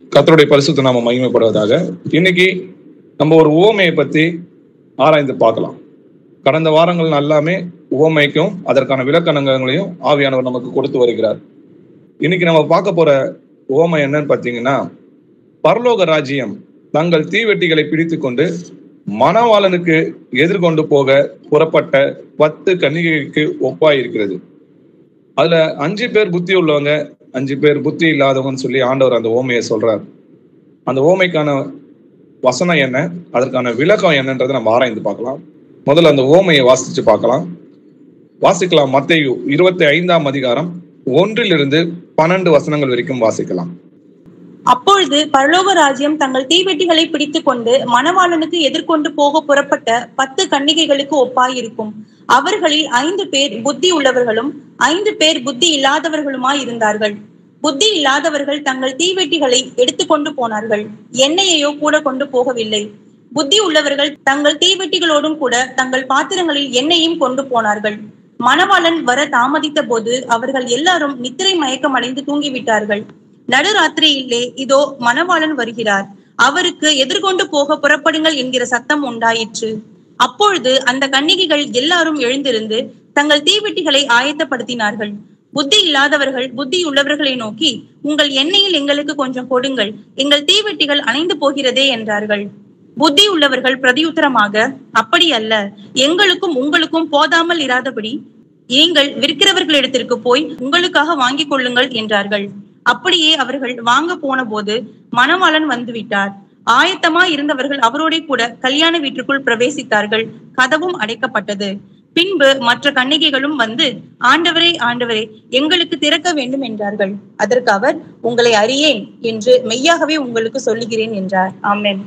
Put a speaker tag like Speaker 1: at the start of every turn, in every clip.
Speaker 1: கர்த்தருடைய பரிசுத்த நாம மகிமைப்படுவதாக இன்னைக்கு நம்ம ஒரு உவமையை பத்தி ஆராய்ந்து பார்க்கலாம் கடந்த வாரங்கள் எல்லாமே உவமைக்கும் அதற்கான விளக்கணங்களையும் ஆவியானவர் நமக்கு கொடுத்து வருகிறார் இன்னைக்கு நம்ம பார்க்க போற உவமை என்னன்னு பார்த்தீங்கன்னா பரலோக ராஜ்யம் தங்கள் தீவெட்டிகளை பிடித்து கொண்டு மணவாளனுக்கு எதிர்கொண்டு போக புறப்பட்ட பத்து கன்னிகைக்கு ஒப்பாய் இருக்கிறது அதுல அஞ்சு பேர் புத்தி உள்ளவங்க அஞ்சு பேர் புத்தி இல்லாதவங்கன்னு சொல்லி ஆண்டவர் அந்த ஓமையை சொல்றார் அந்த ஓமைக்கான வசனம் என்ன அதற்கான விளக்கம் என்னன்றதை நம்ம ஆராய்ந்து பார்க்கலாம் முதல்ல அந்த ஓமையை வாசிச்சு பார்க்கலாம் வாசிக்கலாம் மத்தேயு இருபத்தி ஐந்தாம் அதிகாரம் ஒன்றிலிருந்து பன்னெண்டு வசனங்கள் வரைக்கும் வாசிக்கலாம்
Speaker 2: அப்பொழுது பரலோக ராஜ்யம் தங்கள் தீவெட்டிகளை பிடித்துக் கொண்டு மணவாளனுக்கு எதிர்கொண்டு போக புறப்பட்ட பத்து கன்னிகைகளுக்கு ஒப்பாயிருக்கும் அவர்களில் ஐந்து பேர் புத்தி உள்ளவர்களும் ஐந்து பேர் புத்தி இல்லாதவர்களுமாய் இருந்தார்கள் புத்தி இல்லாதவர்கள் தங்கள் தீவெட்டிகளை எடுத்துக்கொண்டு போனார்கள் எண்ணெயையோ கூட கொண்டு போகவில்லை புத்தி உள்ளவர்கள் தங்கள் தீவெட்டிகளோடும் கூட தங்கள் பாத்திரங்களில் எண்ணெயும் கொண்டு போனார்கள் மணவாளன் வர தாமதித்த போது அவர்கள் எல்லாரும் நித்திரை மயக்கம் அடைந்து தூங்கிவிட்டார்கள் நடுராத்திரியிலே இதோ மணவாளன் வருகிறார் அவருக்கு எதிர்கொண்டு போக புறப்படுங்கள் என்கிற சத்தம் உண்டாயிற்று அப்பொழுது அந்த கன்னிகைகள் எல்லாரும் எழுந்திருந்து தங்கள் தீவெட்டிகளை ஆயத்தப்படுத்தினார்கள் புத்தி இல்லாதவர்கள் புத்தி உள்ளவர்களை நோக்கி உங்கள் எண்ணெயில் எங்களுக்கு கொஞ்சம் கொடுங்கள் எங்கள் தீவெட்டிகள் அணைந்து போகிறதே என்றார்கள் புத்தி உள்ளவர்கள் பிரதியுத்தரமாக அப்படி அல்ல எங்களுக்கும் உங்களுக்கும் போதாமல் இராதபடி நீங்கள் விற்கிறவர்களிடத்திற்கு போய் உங்களுக்காக வாங்கிக் கொள்ளுங்கள் என்றார்கள் அப்படியே அவர்கள் வாங்க போன போது மணவாளன் வந்துவிட்டார் ஆயத்தமாய் இருந்தவர்கள் அவரோட கூட கல்யாண வீட்டுக்குள் பிரவேசித்தார்கள் கதவும் அடைக்கப்பட்டது பின்பு மற்ற கன்னிகைகளும் வந்து ஆண்டவரே ஆண்டவரே எங்களுக்கு திறக்க வேண்டும் என்றார்கள் அதற்கு அவர் உங்களை அறியேன் என்று மெய்யாகவே உங்களுக்கு சொல்லுகிறேன் என்றார் ஆமென்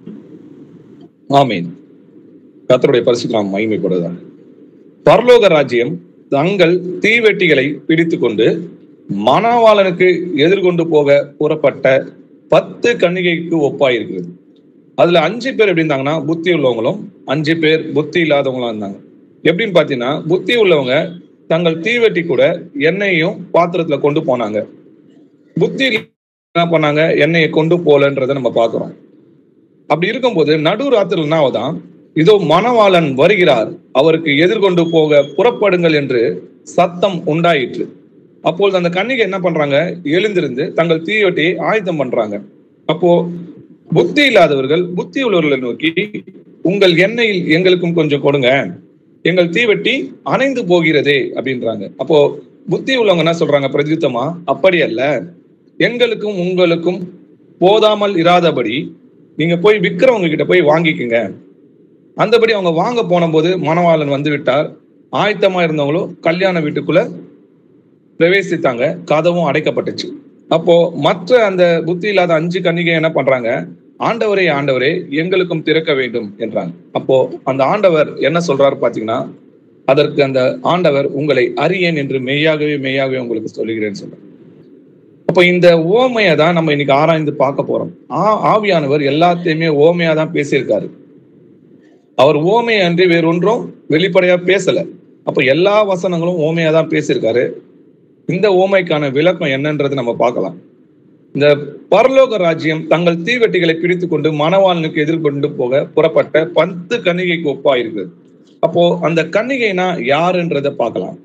Speaker 1: ஆமீன் கர்த்தருடைய பரிசுக்கு நாம் மகிமைப்படுவதாக பரலோக ராஜ்யம் தங்கள் தீவெட்டிகளை பிடித்து கொண்டு மணவாளனுக்கு எதிர்கொண்டு போக புறப்பட்ட பத்து கன்னிகைக்கு ஒப்பாயிருக்கிறது அதுல அஞ்சு பேர் எப்படி இருந்தாங்கன்னா புத்தி உள்ளவங்களும் அஞ்சு பேர் புத்தி இல்லாதவங்களும் இருந்தாங்க எப்படின்னு பாத்தீங்கன்னா புத்தி உள்ளவங்க தங்கள் தீவெட்டி கூட எண்ணெயையும் பாத்திரத்துல கொண்டு போனாங்க புத்தி என்ன பண்ணாங்க எண்ணெயை கொண்டு போலன்றதை நம்ம பாக்குறோம் அப்படி இருக்கும்போது நடு ராத்திரில் என்னாவதான் இதோ மணவாளன் வருகிறார் அவருக்கு எதிர்கொண்டு போக புறப்படுங்கள் என்று சத்தம் உண்டாயிற்று அப்பொழுது அந்த கன்னிகை என்ன பண்றாங்க எழுந்திருந்து தங்கள் தீவெட்டியை ஆயத்தம் பண்றாங்க அப்போ புத்தி இல்லாதவர்கள் புத்தி உள்ளவர்களை நோக்கி உங்கள் எண்ணெயில் எங்களுக்கும் கொஞ்சம் கொடுங்க எங்கள் தீவெட்டி அணைந்து போகிறதே அப்படின்றாங்க அப்போ புத்தி உள்ளவங்க என்ன சொல்றாங்க பிரதியுத்தமா அப்படி அல்ல எங்களுக்கும் உங்களுக்கும் போதாமல் இராதபடி நீங்க போய் விற்கிறவங்க கிட்ட போய் வாங்கிக்கோங்க அந்தபடி அவங்க வாங்க போன போது மணவாளன் வந்து விட்டார் ஆயத்தமா இருந்தவங்களும் கல்யாண வீட்டுக்குள்ள பிரவேசித்தாங்க கதவும் அடைக்கப்பட்டுச்சு அப்போ மற்ற அந்த புத்தி இல்லாத அஞ்சு கன்னிகை என்ன பண்றாங்க ஆண்டவரே ஆண்டவரே எங்களுக்கும் திறக்க வேண்டும் என்றாங்க அப்போ அந்த ஆண்டவர் என்ன சொல்றாரு பாத்தீங்கன்னா அதற்கு அந்த ஆண்டவர் உங்களை அறியேன் என்று மெய்யாகவே மெய்யாகவே உங்களுக்கு சொல்லுகிறேன்னு சொல்றாரு அப்ப இந்த ஓமையை தான் நம்ம இன்னைக்கு ஆராய்ந்து பார்க்க போறோம் ஆ ஆவியானவர் எல்லாத்தையுமே ஓமையா தான் பேசியிருக்காரு அவர் ஓமை அன்றி வேறொன்றும் வெளிப்படையா பேசல அப்ப எல்லா வசனங்களும் ஓமையா தான் பேசியிருக்காரு இந்த ஓமைக்கான விளக்கம் என்னன்றது நம்ம பார்க்கலாம் இந்த பரலோக ராஜ்யம் தங்கள் தீவெட்டிகளை பிடித்து கொண்டு மணவாளனுக்கு எதிர்கொண்டு போக புறப்பட்ட பத்து கன்னிகைக்கு ஒப்பா இருக்குது அப்போ அந்த கன்னிகைனா யாருன்றத பார்க்கலாம்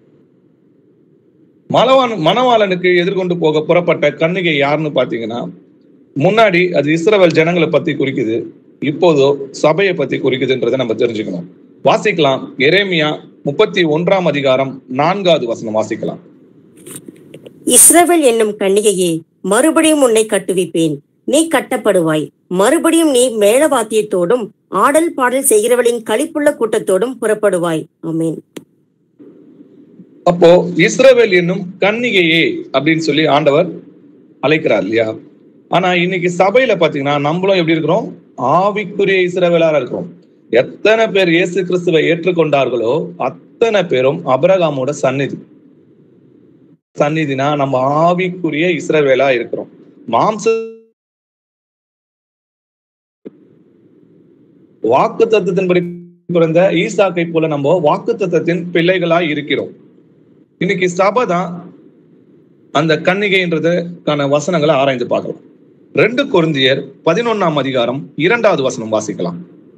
Speaker 1: மணவான் மணவாளனுக்கு எதிர்கொண்டு போக புறப்பட்ட கன்னிகை யாருன்னு பாத்தீங்கன்னா முன்னாடி அது இஸ்ரவேல் ஜனங்களை பத்தி குறிக்குது இப்போதோ சபையை பத்தி குறிக்குதுன்றதை நம்ம தெரிஞ்சுக்கணும் வாசிக்கலாம் எரேமியா முப்பத்தி ஒன்றாம் அதிகாரம் நான்காவது வசனம் வாசிக்கலாம்
Speaker 3: இஸ்ரவேல் என்னும் கன்னிகையே மறுபடியும் உன்னை கட்டுவிப்பேன் நீ கட்டப்படுவாய் மறுபடியும் நீ மேளவாத்தியத்தோடும் ஆடல் பாடல் செய்கிறவளின் களிப்புள்ள கூட்டத்தோடும் புறப்படுவாய் ஆமீன்
Speaker 1: அப்போ இஸ்ரவேல் என்னும் கன்னிகையே அப்படின்னு சொல்லி ஆண்டவர் அழைக்கிறார் இல்லையா ஆனா இன்னைக்கு சபையில பாத்தீங்கன்னா நம்மளும் எப்படி இருக்கிறோம் ஆவிக்குரிய இஸ்ரவேலாரா இருக்கிறோம் எத்தனை பேர் இயேசு கிறிஸ்துவை ஏற்றுக்கொண்டார்களோ அத்தனை பேரும் அபிரகாமோட சந்நிதி சந்நிதினா நம்ம ஆவிக்குரிய இஸ்ரவேலா இருக்கிறோம் மாம்ச வாக்கு தத்துவத்தின்படி பிறந்த ஈசாக்கை போல நம்ம வாக்கு தத்துவத்தின் பிள்ளைகளா இருக்கிறோம் இன்னைக்கு சபை தான் அந்த கன்னிகைன்றதுக்கான வசனங்களை ஆராய்ந்து பார்க்கலாம் ரெண்டு கொருந்தியர் பதினொன்னாம் அதிகாரம் இரண்டாவது வசனம் வாசிக்கலாம்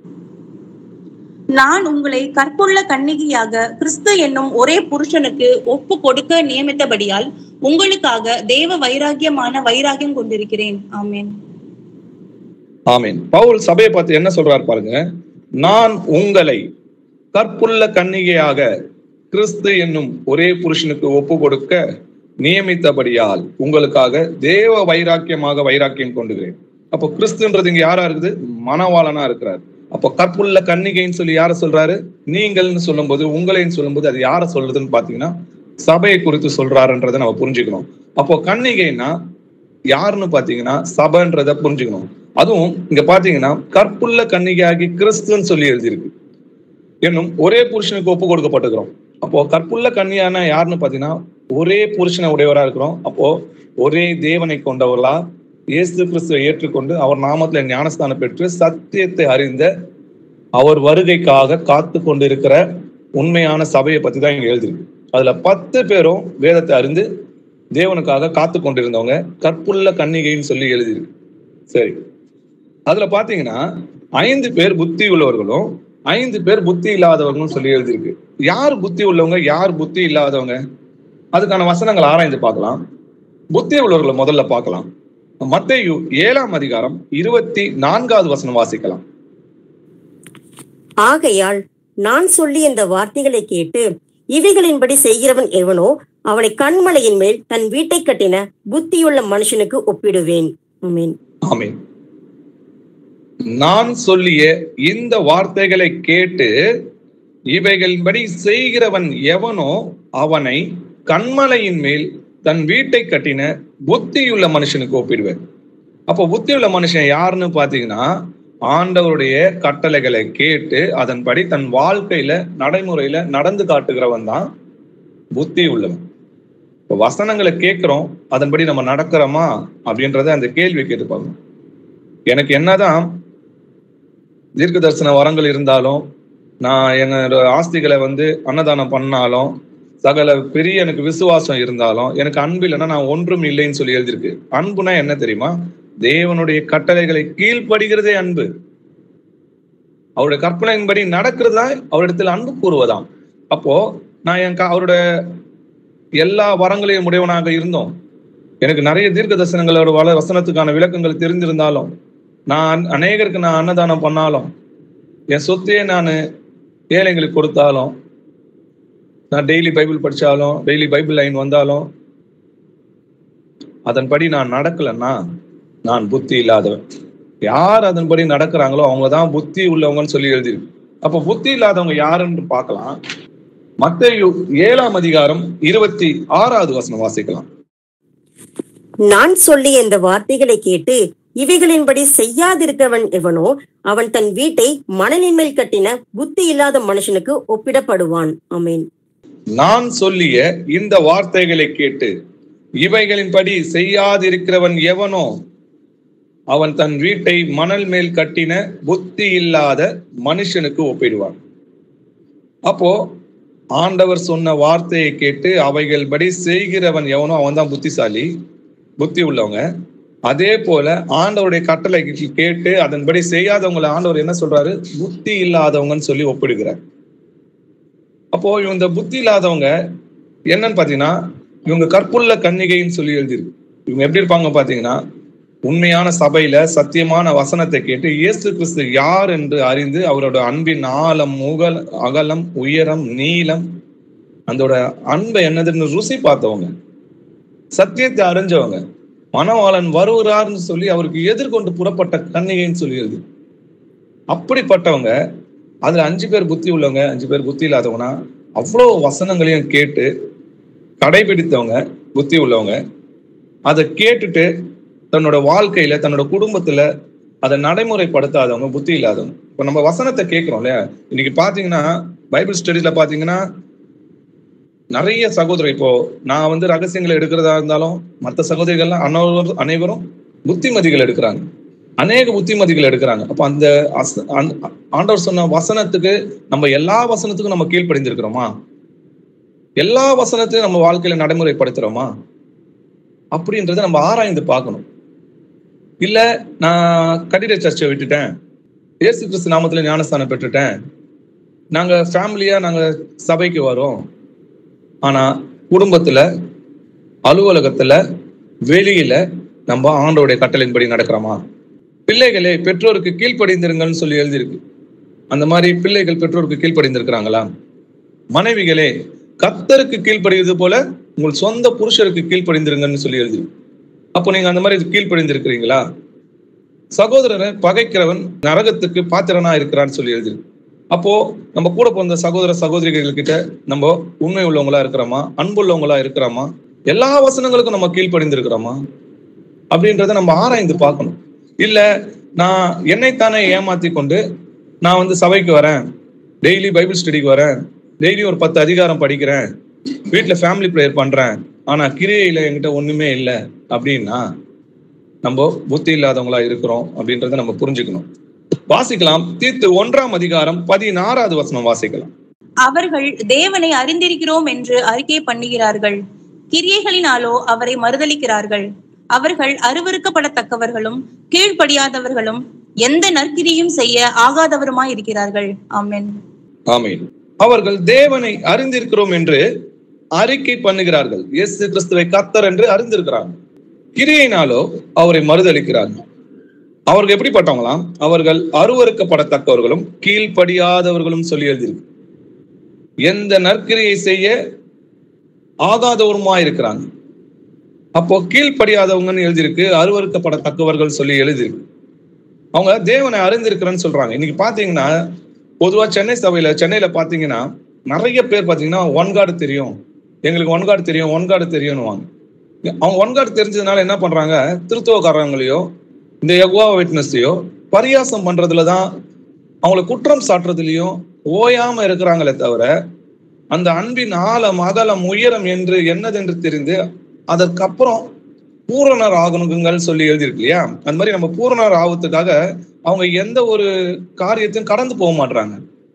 Speaker 2: நான் உங்களை கற்புள்ள கன்னிகையாக கிறிஸ்து என்னும் ஒரே புருஷனுக்கு ஒப்பு கொடுக்க நியமித்தபடியால் உங்களுக்காக தேவ வைராகியமான வைராகியம் கொண்டிருக்கிறேன் ஆமென்
Speaker 1: ஆமீன் பவுல் சபையை பார்த்து என்ன சொல்றாரு பாருங்க நான் உங்களை கற்புள்ள கன்னிகையாக கிறிஸ்து என்னும் ஒரே புருஷனுக்கு ஒப்பு கொடுக்க நியமித்தபடியால் உங்களுக்காக தேவ வைராக்கியமாக வைராக்கியம் கொண்டுகிறேன் அப்போ கிறிஸ்துன்றது இங்க யாரா இருக்குது மணவாளனா இருக்கிறார் அப்போ கற்புள்ள கன்னிகைன்னு சொல்லி யார சொல்றாரு நீங்கள்னு சொல்லும்போது உங்களைன்னு சொல்லும்போது அது யார சொல்றதுன்னு பாத்தீங்கன்னா சபையை குறித்து சொல்றாருன்றதை நம்ம புரிஞ்சுக்கணும் அப்போ கன்னிகைன்னா யாருன்னு பாத்தீங்கன்னா சபைன்றத புரிஞ்சுக்கணும் அதுவும் இங்க பாத்தீங்கன்னா கற்புள்ள கன்னிகையாகி கிறிஸ்துன்னு சொல்லி எழுதியிருக்கு என்னும் ஒரே புருஷனுக்கு ஒப்பு கொடுக்கப்பட்டிருக்கிறோம் அப்போ கற்புள்ள கன்னியான யாருன்னு பாத்தீங்கன்னா ஒரே புருஷனை உடையவரா இருக்கிறோம் அப்போ ஒரே தேவனை கொண்டவர்களா இயேசு கிறிஸ்துவை ஏற்றுக்கொண்டு அவர் நாமத்துல ஞானஸ்தானம் பெற்று சத்தியத்தை அறிந்த அவர் வருகைக்காக காத்து கொண்டிருக்கிற உண்மையான சபையை பத்தி தான் இங்க எழுதிருக்கு அதுல பத்து பேரும் வேதத்தை அறிந்து தேவனுக்காக காத்து கொண்டிருந்தவங்க கற்புள்ள கன்னிகைன்னு சொல்லி எழுதியிருக்கு சரி அதுல பாத்தீங்கன்னா ஐந்து பேர் புத்தி உள்ளவர்களும் ஐந்து பேர் புத்தி இல்லாதவர்களும் சொல்லி எழுதியிருக்கு யார் புத்தி உள்ளவங்க யார் புத்தி இல்லாதவங்க அதுக்கான வசனங்கள் ஆராய்ந்து பார்க்கலாம் புத்தி உள்ளவர்களை முதல்ல பார்க்கலாம் மத்தேயு ஏழாம் அதிகாரம் இருபத்தி நான்காவது வசனம் வாசிக்கலாம்
Speaker 3: ஆகையால் நான் சொல்லி இந்த வார்த்தைகளை கேட்டு இவைகளின்படி செய்கிறவன் எவனோ அவனை கண்மலையின் மேல் தன் வீட்டை கட்டின புத்தியுள்ள மனுஷனுக்கு ஒப்பிடுவேன் ஆமென்
Speaker 1: ஆமென் நான் சொல்லிய இந்த வார்த்தைகளை கேட்டு இவைகளின்படி செய்கிறவன் எவனோ அவனை கண்மலையின் மேல் தன் வீட்டை கட்டின புத்தியுள்ள மனுஷனுக்கு ஒப்பிடுவேன் அப்போ புத்தியுள்ள மனுஷன் யாருன்னு பாத்தீங்கன்னா ஆண்டவருடைய கட்டளைகளை கேட்டு அதன்படி தன் வாழ்க்கையில நடைமுறையில நடந்து காட்டுகிறவன் தான் புத்தி உள்ளவன் இப்போ வசனங்களை கேட்கிறோம் அதன்படி நம்ம நடக்கிறோமா அப்படின்றத அந்த கேள்வி கேட்டு பார்க்கணும் எனக்கு என்னதான் தீர்க்க தரிசன வரங்கள் இருந்தாலும் நான் என்னோட ஆஸ்திகளை வந்து அன்னதானம் பண்ணாலும் சகல பெரிய எனக்கு விசுவாசம் இருந்தாலும் எனக்கு அன்பு இல்லைன்னா நான் ஒன்றும் இல்லைன்னு சொல்லி எழுதியிருக்கு அன்புனா என்ன தெரியுமா தேவனுடைய கட்டளைகளை கீழ்ப்படுகிறதே அன்பு அவருடைய கற்பனையின்படி நடக்கிறது தான் அவரிடத்தில் அன்பு கூறுவதாம் அப்போ நான் என் க- அவரோட எல்லா வரங்களையும் உடையவனாக இருந்தோம் எனக்கு நிறைய தீர்க்க தரிசனங்களோட வள வசனத்துக்கான விளக்கங்கள் தெரிஞ்சிருந்தாலும் நான் அநேகருக்கு நான் அன்னதானம் பண்ணாலும் என் சொத்தையே நான் ஏழைங்களுக்கு கொடுத்தாலும் நான் டெய்லி பைபிள் படிச்சாலும் டெய்லி பைபிள் லைன் வந்தாலும் அதன்படி நான் நடக்கலைன்னா நான் புத்தி இல்லாதவன் யார் அதன்படி நடக்கிறாங்களோ அவங்க தான் புத்தி உள்ளவங்கன்னு சொல்லி எழுதியிருக்கு அப்ப புத்தி இல்லாதவங்க யாருன்னு பார்க்கலாம் மத்தேயு ஏழாம் அதிகாரம் இருபத்தி ஆறாவது வசனம் வாசிக்கலாம்
Speaker 3: நான் சொல்லிய இந்த வார்த்தைகளை கேட்டு இவைகளின்படி செய்யாதிருக்கிறவன் எவனோ அவன் தன் வீட்டை மணலின் மேல் கட்டின புத்தி இல்லாத மனுஷனுக்கு ஒப்பிடப்படுவான் ஆமென்
Speaker 1: நான் சொல்லிய இந்த வார்த்தைகளை கேட்டு இவைகளின்படி செய்யாதிருக்கிறவன் எவனோ அவன் தன் வீட்டை மணல் மேல் கட்டின புத்தி இல்லாத மனுஷனுக்கு ஒப்பிடுவான் அப்போ ஆண்டவர் சொன்ன வார்த்தையை கேட்டு அவைகள்படி செய்கிறவன் எவனோ அவன் தான் புத்திசாலி புத்தி உள்ளவங்க அதே போல ஆண்டவருடைய கட்டளை கேட்டு அதன்படி செய்யாதவங்களை ஆண்டவர் என்ன சொல்றாரு புத்தி இல்லாதவங்கன்னு சொல்லி ஒப்பிடுகிறார் அப்போ இந்த புத்தி இல்லாதவங்க என்னன்னு பாத்தீங்கன்னா இவங்க கற்புள்ள கன்னிகைன்னு சொல்லி எழுதிருக்கு இவங்க எப்படி இருப்பாங்க பாத்தீங்கன்னா உண்மையான சபையில சத்தியமான வசனத்தை கேட்டு இயேசு கிறிஸ்து யார் என்று அறிந்து அவரோட அன்பின் ஆழம் முகல் அகலம் உயரம் நீளம் அதோட அன்பை என்னதுன்னு ருசி பார்த்தவங்க சத்தியத்தை அறிஞ்சவங்க மணவாளன் வருகிறார்னு சொல்லி அவருக்கு எதிர்கொண்டு புறப்பட்ட கன்னிகைன்னு சொல்லி எழுது அப்படிப்பட்டவங்க அதுல அஞ்சு பேர் புத்தி உள்ளவங்க அஞ்சு பேர் புத்தி இல்லாதவங்கன்னா அவ்வளோ வசனங்களையும் கேட்டு கடைபிடித்தவங்க புத்தி உள்ளவங்க அதை கேட்டுட்டு தன்னோட வாழ்க்கையில தன்னோட குடும்பத்துல அதை நடைமுறைப்படுத்தாதவங்க புத்தி இல்லாதவங்க இப்ப நம்ம வசனத்தை கேட்கிறோம் இல்லையா இன்னைக்கு பாத்தீங்கன்னா பைபிள் ஸ்டடிஸ்ல பாத்தீங்கன்னா நிறைய சகோதரர் இப்போ நான் வந்து ரகசியங்களை எடுக்கிறதா இருந்தாலும் மற்ற சகோதரிகள்லாம் அனைவரும் அனைவரும் புத்திமதிகள் எடுக்கிறாங்க அநேக புத்திமதிகள் எடுக்கிறாங்க அப்ப அந்த அச- அந்த- ஆண்டவர் சொன்ன வசனத்துக்கு நம்ம எல்லா வசனத்துக்கும் நம்ம கீழ்ப்படிந்திருக்கிறோமா எல்லா வசனத்தையும் நம்ம வாழ்க்கையில நடைமுறைப்படுத்துறோமா அப்படின்றத நம்ம ஆராய்ந்து பார்க்கணும் இல்ல நான் கட்டிட சர்ச்சை விட்டுட்டேன் இயேசு கிறிஸ்து நாமத்துல ஞானஸ்தானம் பெற்றுட்டேன் நாங்க ஃபேமிலியா நாங்க சபைக்கு வரோம் ஆனா குடும்பத்துல அலுவலகத்துல வெளியில நம்ம ஆண்டோடைய கட்டளையின்படி நடக்கிறோமா பிள்ளைகளே பெற்றோருக்கு கீழ்ப்படிந்திருங்கன்னு சொல்லி எழுதியிருக்கு அந்த மாதிரி பிள்ளைகள் பெற்றோருக்கு கீழ்ப்படிந்திருக்கிறாங்களா மனைவிகளே கத்தருக்கு கீழ்ப்படிவது போல உங்கள் சொந்த புருஷருக்கு கீழ்ப்படிந்திருங்கன்னு சொல்லி எழுதி அப்போ நீங்க அந்த மாதிரி கீழ்ப்படிந்திருக்கிறீங்களா சகோதரனை பகைக்கிறவன் நரகத்துக்கு பாத்திரனா இருக்கிறான்னு சொல்லி எழுதி அப்போ நம்ம கூட பிறந்த சகோதர சகோதரிகள் கிட்ட நம்ம உண்மை உள்ளவங்களா இருக்கிறோமா அன்புள்ளவங்களா இருக்கிறோமா எல்லா வசனங்களுக்கும் நம்ம கீழ்ப்படிந்திருக்கிறோமா அப்படின்றத நம்ம ஆராய்ந்து பார்க்கணும் இல்ல நான் என்னைத்தானே ஏமாத்தி கொண்டு நான் வந்து சபைக்கு வரேன் டெய்லி பைபிள் ஸ்டடிக்கு வரேன் டெய்லி ஒரு பத்து அதிகாரம் படிக்கிறேன் வீட்டுல ஃபேமிலி ப்ரேயர் பண்றேன் ஆனா கிரியையில என்கிட்ட ஒண்ணுமே இல்லை அப்படின்னா நம்ம புத்தி இல்லாதவங்களா இருக்கிறோம் அப்படின்றத நம்ம புரிஞ்சுக்கணும் வாசிக்கலாம் தீர்த்து ஒன்றாம் அதிகாரம் பதினாறாவது வசனம் வாசிக்கலாம்
Speaker 2: அவர்கள் தேவனை அறிந்திருக்கிறோம் என்று அறிக்கை பண்ணுகிறார்கள் கிரியைகளினாலோ அவரை மறுதலிக்கிறார்கள் அவர்கள் அருவருக்கப்படத்தக்கவர்களும் கீழ்ப்படியாதவர்களும் எந்த நற்கிரியும் செய்ய ஆகாதவருமாய் இருக்கிறார்கள் ஆமென்
Speaker 1: ஆமீன் அவர்கள் தேவனை அறிந்திருக்கிறோம் என்று அறிக்கை பண்ணுகிறார்கள் இயேசு கிறிஸ்துவை கத்தர் என்று அறிந்திருக்கிறார்கள் கிரியையினாலோ அவரை மறுதளிக்கிறார்கள் அவர்கள் எப்படிப்பட்டவங்களாம் அவர்கள் அருவருக்கப்படத்தக்கவர்களும் கீழ்ப்படியாதவர்களும் சொல்லி எழுதியிருக்கு எந்த நற்கிரியை செய்ய ஆகாதவருமா இருக்கிறாங்க அப்போ கீழ்ப்படியாதவங்கன்னு எழுதியிருக்கு அருவருக்கப்படத்தக்கவர்கள் சொல்லி எழுதியிருக்கு அவங்க தேவனை அறிந்திருக்கிறேன்னு சொல்றாங்க இன்னைக்கு பாத்தீங்கன்னா பொதுவா சென்னை சபையில சென்னையில பாத்தீங்கன்னா நிறைய பேர் பாத்தீங்கன்னா ஒன் கார்டு தெரியும் எங்களுக்கு ஒன் கார்டு தெரியும் ஒன் கார்டு தெரியும்னுவாங்க அவங்க ஒன் கார்டு தெரிஞ்சதுனால என்ன பண்றாங்க திருத்துவக்காரங்களையோ இந்த யகுவா விட்னஸையோ பரியாசம் பண்றதுலதான் அவங்கள குற்றம் சாட்டுறதுலயும் ஓயாம இருக்கிறாங்களே தவிர அந்த அன்பின் ஆழம் அகலம் உயரம் என்று என்னதென்று தெரிந்து அதற்கப்புறம் பூரணர் ஆகணுங்கள் சொல்லி எழுதியிருக்கு இல்லையா அந்த மாதிரி நம்ம பூரணர் ஆவதுக்காக அவங்க எந்த ஒரு காரியத்தையும் கடந்து போக மாட்டாங்க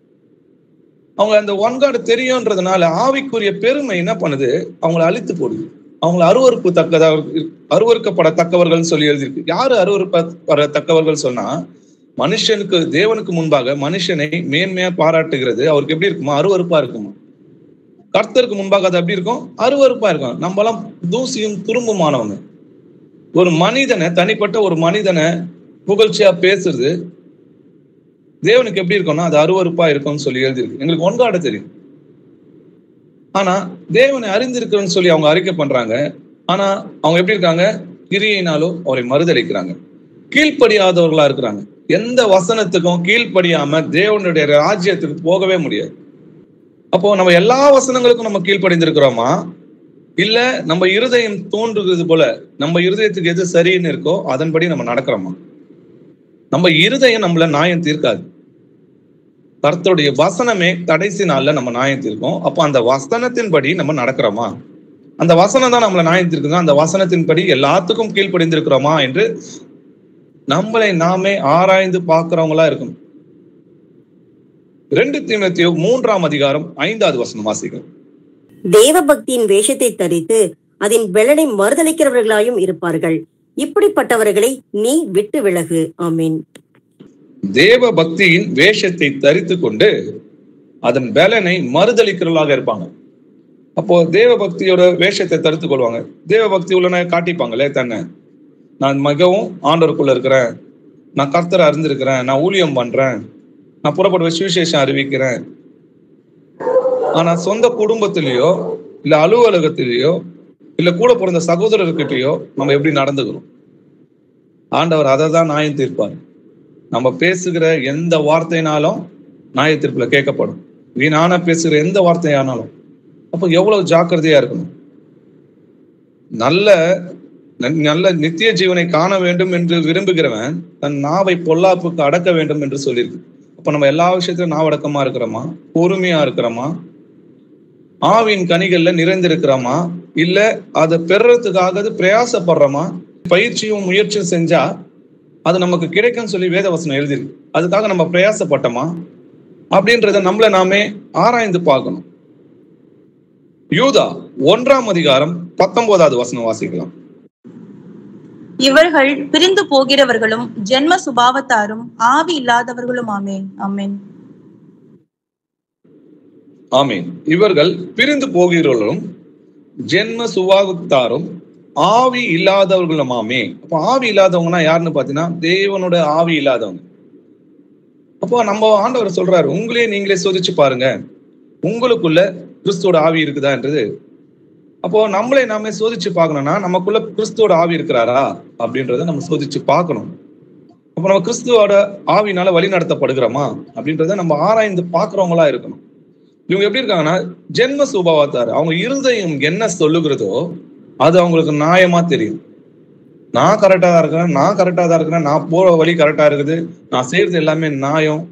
Speaker 1: அவங்க அந்த ஒன் கார்டு தெரியும்ன்றதுனால ஆவிக்குரிய பெருமை என்ன பண்ணுது அவங்கள அழித்து போடுது அவங்கள அருவறுப்பு தக்கதா அருவறுக்கப்படத்தக்கவர்கள் சொல்லி எழுதியிருக்கு யாரு அருவறுப்படத்தக்கவர்கள் சொன்னா மனுஷனுக்கு தேவனுக்கு முன்பாக மனுஷனை மேன்மையா பாராட்டுகிறது அவருக்கு எப்படி இருக்குமா அருவறுப்பா இருக்குமா கர்த்தருக்கு முன்பாக அது எப்படி இருக்கும் அருவறுப்பா இருக்கும் நம்மலாம் தூசியும் துரும்புமானவங்க ஒரு மனிதனை தனிப்பட்ட ஒரு மனிதனை புகழ்ச்சியா பேசுறது தேவனுக்கு எப்படி இருக்கும்னா அது அருவறுப்பா இருக்கும்னு சொல்லி எழுதியிருக்கு எங்களுக்கு ஒன்காட தெரியும் ஆனா தேவனை அறிந்திருக்கிறோன்னு சொல்லி அவங்க அறிக்கை பண்றாங்க ஆனா அவங்க எப்படி இருக்காங்க கிரியினாலும் அவரை மறுதளிக்கிறாங்க கீழ்ப்படியாதவர்களா இருக்கிறாங்க எந்த வசனத்துக்கும் கீழ்ப்படியாம தேவனுடைய ராஜ்யத்துக்கு போகவே முடியாது அப்போ நம்ம எல்லா வசனங்களுக்கும் நம்ம கீழ்ப்படிந்திருக்கிறோமா இல்ல நம்ம இருதயம் தோன்றுகிறது போல நம்ம இருதயத்துக்கு எது சரின்னு இருக்கோ அதன்படி நம்ம நடக்கிறோமா நம்ம இருதயம் நம்மள நியாயம் தீர்க்காது கர்த்தருடைய வசனமே கடைசி நாள்ல நம்ம நியாயம் தீர்க்கும் அப்போ அந்த வசனத்தின்படி நம்ம நடக்கிறோமா அந்த வசனம் தான் நம்மள நியாயம் தீர்க்குங்க அந்த வசனத்தின்படி எல்லாத்துக்கும் கீழ்ப்படிந்திருக்கிறோமா என்று நம்மளை நாமே ஆராய்ந்து பார்க்கிறவங்களா இருக்கணும் ரெண்டு தீமத்தியோ மூன்றாம் அதிகாரம் ஐந்தாவது வசனம் வாசிக்கும்
Speaker 3: தேவ பக்தியின் வேஷத்தை தரித்து அதன் வெள்ளனை மறுதளிக்கிறவர்களாயும் இருப்பார்கள் இப்படிப்பட்டவர்களை நீ விட்டு விலகு ஆமீன்
Speaker 1: தேவ பக்தியின் வேஷத்தை தரித்து கொண்டு அதன் பலனை மறுதளிக்கிறவர்களாக இருப்பாங்க அப்போ தேவ பக்தியோட வேஷத்தை தரித்து கொள்வாங்க தேவ பக்தி உள்ளன காட்டிப்பாங்களே தன்னை நான் மிகவும் ஆண்டவருக்குள்ள இருக்கிறேன் நான் கர்த்தரை அறிந்திருக்கிறேன் நான் ஊழியம் பண்றேன் நான் புறப்படுவ சுவிசேஷம் அறிவிக்கிறேன் ஆனா சொந்த குடும்பத்திலேயோ இல்ல அலுவலகத்திலேயோ இல்ல கூட பிறந்த சகோதரர்கிட்டயோ நம்ம எப்படி நடந்துக்கிறோம் ஆண்டவர் அதை தான் நியாயம் தீர்ப்பார் நம்ம பேசுகிற எந்த வார்த்தைனாலும் நியாய தீர்ப்புல கேட்கப்படும் வீணான பேசுகிற எந்த வார்த்தையானாலும் அப்போ எவ்வளவு ஜாக்கிரதையா இருக்கணும் நல்ல நல்ல நித்திய ஜீவனை காண வேண்டும் என்று விரும்புகிறவன் தன் நாவை பொல்லாப்புக்கு அடக்க வேண்டும் என்று சொல்லியிருக்கு அப்ப நம்ம எல்லா விஷயத்திலும் நாவடக்கமா இருக்கிறோமா பொறுமையா இருக்கிறோமா ஆவின் கனிகள்ல நிறைந்திருக்கிறோமா இல்ல அதை பெறறதுக்காக பிரயாசப்படுறோமா பயிற்சியும் முயற்சியும் செஞ்சா அது நமக்கு கிடைக்கும்னு சொல்லி வேதவசனம் எழுதிருக்கு அதுக்காக நம்ம பிரயாசப்பட்டோமா அப்படின்றத நம்மள நாமே ஆராய்ந்து பார்க்கணும் யூதா ஒன்றாம் அதிகாரம் பத்தொன்பதாவது வசனம் வாசிக்கலாம்
Speaker 2: இவர்கள் பிரிந்து போகிறவர்களும் ஜென்ம சுபாவத்தாரும் ஆவி இல்லாதவர்களும் ஆமேன் ஆமேன்
Speaker 1: ஆமீன் இவர்கள் பிரிந்து போகிறவர்களும் ஜென்ம சுபாவத்தாரும் ஆவி இல்லாதவர்களுமாமே அப்போ ஆவி இல்லாதவங்கன்னா யாருன்னு பாத்தீங்கன்னா தேவனோட ஆவி இல்லாதவங்க அப்போ நம்ம ஆண்டவர் சொல்றாரு உங்களே நீங்களே சோதிச்சு பாருங்க உங்களுக்குள்ள கிறிஸ்துவோட ஆவி இருக்குதான்றது அப்போ நம்மளே நாமே சோதிச்சு பார்க்கணும்னா நமக்குள்ள கிறிஸ்துவோட ஆவி இருக்கிறாரா அப்படின்றத நம்ம சோதிச்சு பார்க்கணும் அப்போ நம்ம கிறிஸ்துவோட ஆவினால வழி நடத்தப்படுகிறோமா அப்படின்றத நம்ம ஆராய்ந்து பார்க்கறவங்களா இருக்கணும் இவங்க எப்படி இருக்காங்கன்னா ஜென்ம சுபாவத்தார் அவங்க இருதயம் என்ன சொல்லுகிறதோ அது அவங்களுக்கு நியாயமா தெரியும் நான் கரெக்டா தான் இருக்கிறேன் நான் கரெக்டா தான் இருக்கிறேன் நான் போற வழி கரெக்டா இருக்குது நான் செய்யறது எல்லாமே நியாயம்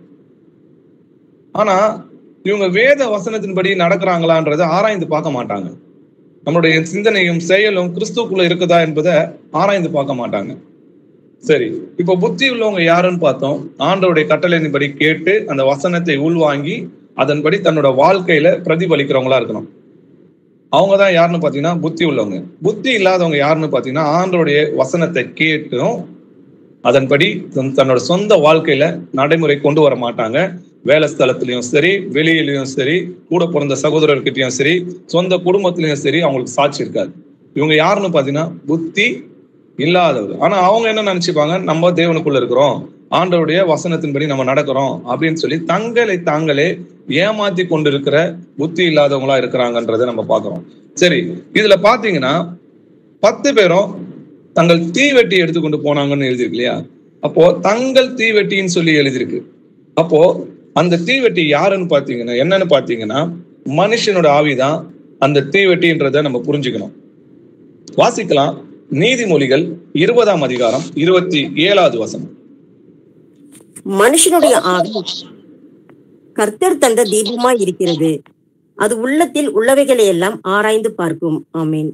Speaker 1: ஆனா இவங்க வேத வசனத்தின்படி நடக்கிறாங்களான்றதை ஆராய்ந்து பார்க்க மாட்டாங்க நம்மளுடைய சிந்தனையும் செயலும் கிறிஸ்துக்குள்ள இருக்குதா என்பதை ஆராய்ந்து பார்க்க மாட்டாங்க சரி இப்ப புத்தி உள்ளவங்க யாருன்னு பார்த்தோம் ஆண்டவருடைய கட்டளையின்படி கேட்டு அந்த வசனத்தை உள்வாங்கி அதன்படி தன்னோட வாழ்க்கையில பிரதிபலிக்கிறவங்களா இருக்கணும் அவங்க தான் யாருன்னு பாத்தீங்கன்னா புத்தி உள்ளவங்க புத்தி இல்லாதவங்க யாருன்னு பாத்தீங்கன்னா ஆண்டோடைய வசனத்தை கேட்டும் அதன்படி தன்- தன்னோட சொந்த வாழ்க்கையில நடைமுறை கொண்டு வர மாட்டாங்க வேலை ஸ்தலத்திலயும் சரி வெளியிலயும் சரி கூட பிறந்த சகோதரர்கிட்டயும் சரி சொந்த குடும்பத்திலயும் சரி அவங்களுக்கு சாட்சி இருக்காது இவங்க யாருன்னு பாத்தீங்கன்னா புத்தி இல்லாதவர் ஆனா அவங்க என்ன நினைச்சுப்பாங்க நம்ம தேவனுக்குள்ள இருக்கிறோம் ஆண்டவருடைய வசனத்தின்படி நம்ம நடக்கிறோம் அப்படின்னு சொல்லி தங்களை தாங்களே ஏமாத்தி கொண்டிருக்கிற புத்தி இல்லாதவங்களா இருக்கிறாங்கன்றதை நம்ம பார்க்கிறோம் சரி இதுல பாத்தீங்கன்னா பத்து பேரும் தங்கள் தீவெட்டி எடுத்துக்கொண்டு போனாங்கன்னு எழுதியிருக்கு இல்லையா அப்போ தங்கள் தீவெட்டின்னு சொல்லி எழுதியிருக்கு அப்போ அந்த தீவெட்டி யாருன்னு பாத்தீங்கன்னா என்னன்னு பாத்தீங்கன்னா மனுஷனோட ஆவிதான் அந்த தீவெட்டின்றதை நம்ம புரிஞ்சுக்கணும் வாசிக்கலாம் நீதிமொழிகள் இருபதாம் அதிகாரம் இருபத்தி ஏழாவது வசனம்
Speaker 3: மனுஷனுடைய ஆவி கர்த்தர் தந்த தீபமாய் இருக்கிறது அது உள்ளத்தில் உள்ளவைகளை எல்லாம் ஆராய்ந்து பார்க்கும் ஆமீன்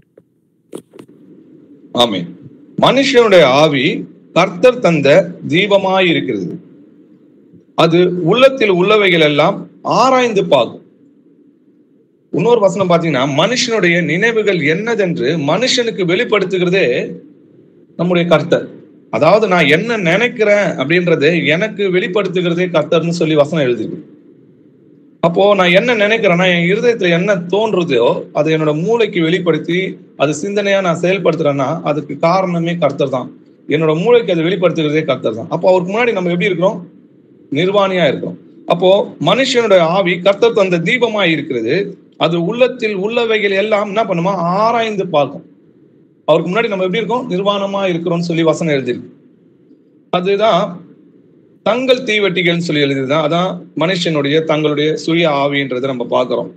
Speaker 1: ஆமென் மனுஷனுடைய ஆவி கர்த்தர் தந்த தீபமாய் இருக்கிறது அது உள்ளத்தில் உள்ளவைகள் எல்லாம் ஆராய்ந்து பார்க்கும் இன்னொரு வசனம் பாத்தீங்கன்னா மனுஷனுடைய நினைவுகள் என்னதென்று மனுஷனுக்கு வெளிப்படுத்துகிறதே நம்முடைய கர்த்தர் அதாவது நான் என்ன நினைக்கிறேன் அப்படின்றது எனக்கு வெளிப்படுத்துகிறதே கர்த்தர்னு சொல்லி வசனம் எழுதிருக்கு அப்போ நான் என்ன நினைக்கிறேன்னா என் இருதயத்துல என்ன தோன்றுதோ அதை என்னோட மூளைக்கு வெளிப்படுத்தி அது சிந்தனையா நான் செயல்படுத்துறேன்னா அதுக்கு காரணமே கர்த்தர் தான் என்னோட மூளைக்கு அதை வெளிப்படுத்துகிறதே கர்த்தர் தான் அப்போ அவருக்கு முன்னாடி நம்ம எப்படி இருக்கிறோம் நிர்வாணியா இருக்கிறோம் அப்போ மனுஷனுடைய ஆவி கர்த்தர் தந்த தீபமா இருக்கிறது அது உள்ளத்தில் உள்ளவைகள் எல்லாம் என்ன பண்ணுமா ஆராய்ந்து பார்க்கும் அவருக்கு முன்னாடி நம்ம எப்படி இருக்கோம் நிர்வாணமா இருக்கிறோம்னு சொல்லி வசனம் எழுதிருக்கு அதுதான் தங்கள் தீவெட்டிகள்னு சொல்லி எழுதிதான் அதான் மனுஷனுடைய தங்களுடைய சுய ஆவின்றதை நம்ம பார்க்கிறோம்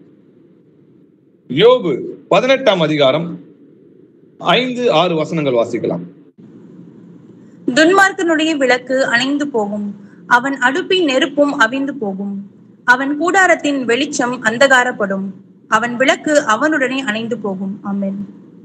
Speaker 1: யோபு பதினெட்டாம் அதிகாரம் ஐந்து ஆறு வசனங்கள் வாசிக்கலாம்
Speaker 2: துன்மார்க்கனுடைய விளக்கு அணைந்து போகும் அவன் அடுப்பின் நெருப்பும் அவிந்து போகும் அவன் கூடாரத்தின் வெளிச்சம் அந்தகாரப்படும் அவன் விளக்கு அவனுடனே அணைந்து போகும் ஆமென்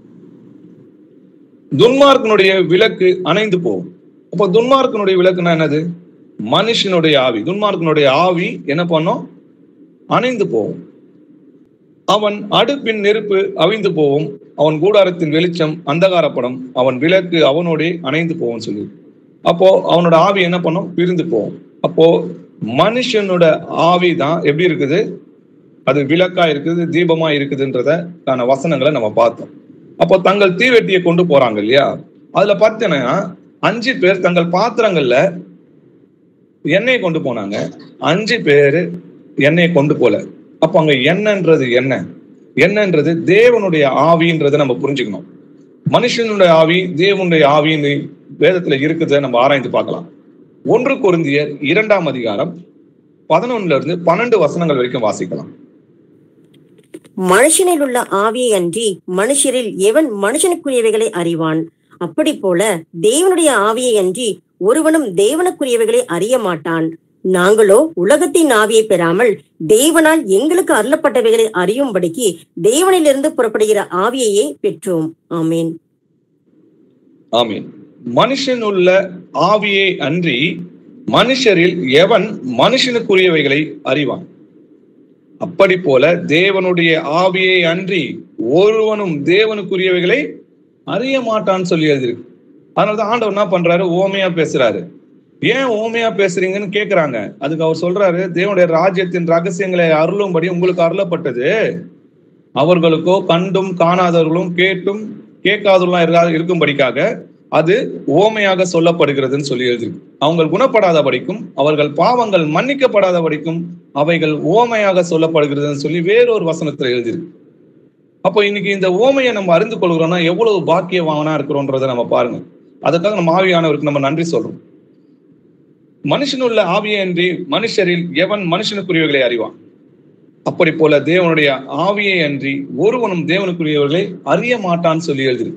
Speaker 1: துன்மார்க்கனுடைய விளக்கு அணைந்து போகும் அப்போ துன்மார்க்கனுடைய விளக்குனா என்னது மனுஷனுடைய ஆவி துன்மார்க்கனுடைய ஆவி என்ன பண்ணும் அணைந்து போகும் அவன் அடுப்பின் நெருப்பு அவிந்து போகும் அவன் கூடாரத்தின் வெளிச்சம் அந்தகாரப்படும் அவன் விளக்கு அவனோட அணைந்து போகும் சொல்லி அப்போ அவனோட ஆவி என்ன பண்ணும் பிரிந்து போகும் அப்போ மனுஷனோட ஆவி தான் எப்படி இருக்குது அது விளக்கா இருக்குது தீபமா இருக்குதுன்றத கான வசனங்களை நம்ம பார்த்தோம் அப்போ தங்கள் தீவெட்டியை கொண்டு போறாங்க இல்லையா அதுல பார்த்தீங்கன்னா அஞ்சு பேர் தங்கள் பாத்திரங்கள்ல எண்ணெய் கொண்டு போனாங்க அஞ்சு பேர் எண்ணெய் கொண்டு போல அப்ப அங்க எண்ணன்றது என்ன என்னன்றது தேவனுடைய ஆவின்றதை நம்ம புரிஞ்சுக்கணும் மனுஷனுடைய ஆவி தேவனுடைய ஆவின்னு வேதத்துல இருக்குதை நம்ம ஆராய்ந்து பார்க்கலாம் ஒன்று கொருந்தியர் இரண்டாம் அதிகாரம் பதினொன்னுல இருந்து பன்னெண்டு வசனங்கள் வரைக்கும் வாசிக்கலாம்
Speaker 3: மனுஷனில் உள்ள ஆவியை அன்றி மனுஷரில் எவன் மனுஷனுக்குரியவைகளை அறிவான் அப்படி போல தேவனுடைய ஆவியை அன்றி ஒருவனும் தேவனுக்குரியவைகளை அறிய மாட்டான் நாங்களோ உலகத்தின் ஆவியை பெறாமல் தேவனால் எங்களுக்கு அருளப்பட்டவைகளை அறியும்படிக்கு தேவனிலிருந்து புறப்படுகிற ஆவியையே பெற்றோம் ஆமேன்
Speaker 1: ஆமீன் மனுஷன் உள்ள ஆவியை அன்றி மனுஷரில் எவன் மனுஷனுக்குரியவைகளை அறிவான் அப்படி போல தேவனுடைய ஆவியை அன்றி ஒருவனும் தேவனுக்குரியவைகளை அறிய மாட்டான்னு சொல்லி எழுதியிருக்கு அதனாலதான் ஆண்டவர் என்ன பண்றாரு ஓமையா பேசுறாரு ஏன் ஓமையா பேசுறீங்கன்னு கேக்குறாங்க அதுக்கு அவர் சொல்றாரு தேவனுடைய ராஜ்யத்தின் ரகசியங்களை அருளும்படி உங்களுக்கு அருளப்பட்டது அவர்களுக்கோ கண்டும் காணாதவர்களும் கேட்டும் கேட்காதவர்களும் இருக்கா- இருக்கும்படிக்காக அது ஓமையாக சொல்லப்படுகிறதுன்னு சொல்லி எழுதி அவங்க குணப்படாதபடிக்கும் அவர்கள் பாவங்கள் மன்னிக்கப்படாதபடிக்கும் அவைகள் ஓமையாக சொல்லப்படுகிறதுன்னு சொல்லி வேறொரு வசனத்துல எழுதியிருக்கு அப்போ இன்னைக்கு இந்த ஓமையை நம்ம அறிந்து கொள்கிறோம்னா எவ்வளவு பாக்கியவானா இருக்கிறோன்றதை நம்ம பாருங்க அதுக்காக நம்ம ஆவியானவருக்கு நம்ம நன்றி சொல்றோம் மனுஷனுள்ள ஆவியன்றி மனுஷரில் எவன் மனுஷனுக்குரியவர்களை அறிவான் அப்படி போல தேவனுடைய ஆவியை அன்றி ஒருவனும் தேவனுக்குரியவர்களை அறிய மாட்டான்னு சொல்லி எழுதிருக்கு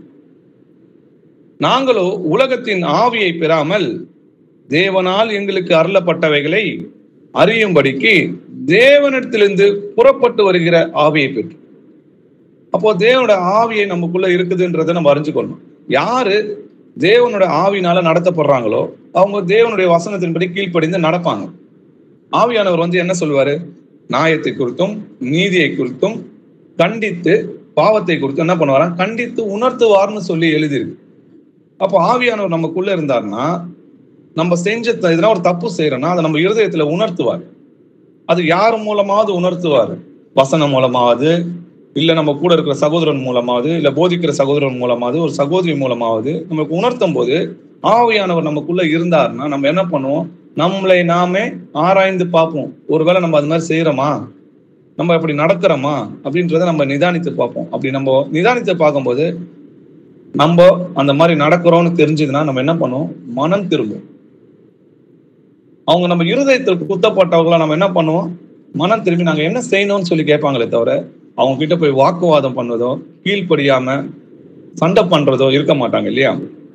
Speaker 1: நாங்களோ உலகத்தின் ஆவியை பெறாமல் தேவனால் எங்களுக்கு அருளப்பட்டவைகளை அறியும்படிக்கு தேவனிடத்திலிருந்து புறப்பட்டு வருகிற ஆவியை பெற்று அப்போ தேவனோட ஆவியை நமக்குள்ள இருக்குதுன்றதை நம்ம அறிஞ்சுக்கொள்ளணும் யாரு தேவனோட ஆவினால நடத்தப்படுறாங்களோ அவங்க தேவனுடைய வசனத்தின்படி கீழ்ப்படிந்து நடப்பாங்க ஆவியானவர் வந்து என்ன சொல்லுவாரு நியாயத்தை குறித்தும் நீதியை குறித்தும் கண்டித்து பாவத்தை குறித்தும் என்ன பண்ணுவாராம் கண்டித்து உணர்த்துவார்னு சொல்லி எழுதியிருக்கு அப்போ ஆவியானவர் நமக்குள்ள இருந்தாருன்னா நம்ம செஞ்ச த- எதனா ஒரு தப்பு செய்யறோம்னா அதை நம்ம இருதயத்துல உணர்த்துவார் அது யார் மூலமாவது உணர்த்துவார் வசனம் மூலமாவது இல்ல நம்ம கூட இருக்கிற சகோதரன் மூலமாவது இல்ல போதிக்கிற சகோதரன் மூலமாவது ஒரு சகோதரி மூலமாவது நமக்கு உணர்த்தும் போது ஆவியானவர் நமக்குள்ள இருந்தாருன்னா நம்ம என்ன பண்ணுவோம் நம்மளை நாமே ஆராய்ந்து பார்ப்போம் ஒருவேளை நம்ம அது மாதிரி செய்யறோமா நம்ம அப்படி நடக்கிறோமா அப்படின்றத நம்ம நிதானித்து பார்ப்போம் அப்படி நம்ம நிதானித்து பார்க்கும்போது நம்ம அந்த மாதிரி நடக்கிறோம்னு தெரிஞ்சதுன்னா நம்ம என்ன பண்ணுவோம் மனம் திரும்பும் அவங்க நம்ம இருதயத்தில் குத்தப்பட்டவங்கள நம்ம என்ன பண்ணுவோம் மனம் திரும்பி நாங்க என்ன செய்யணும்னு சொல்லி கேட்பாங்களே தவிர அவங்க கிட்ட போய் வாக்குவாதம் பண்ணுவதோ கீழ்ப்படியாம சண்டை பண்றதோ இருக்க மாட்டாங்க இல்லையா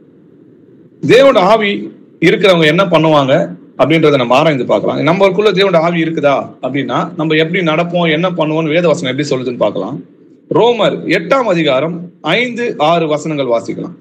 Speaker 1: தேவோட ஆவி இருக்கிறவங்க என்ன பண்ணுவாங்க அப்படின்றத நம்ம ஆராய்ந்து பார்க்கலாம் நம்மளுக்குள்ள தேவோட ஆவி இருக்குதா அப்படின்னா நம்ம எப்படி நடப்போம் என்ன பண்ணுவோம்னு வேதவசனம் எப்படி சொல்லுதுன்னு பார்க்கலாம் ரோமர் எட்டாம் அதிகாரம் ஐந்து ஆறு வசனங்கள் வாசிக்கலாம்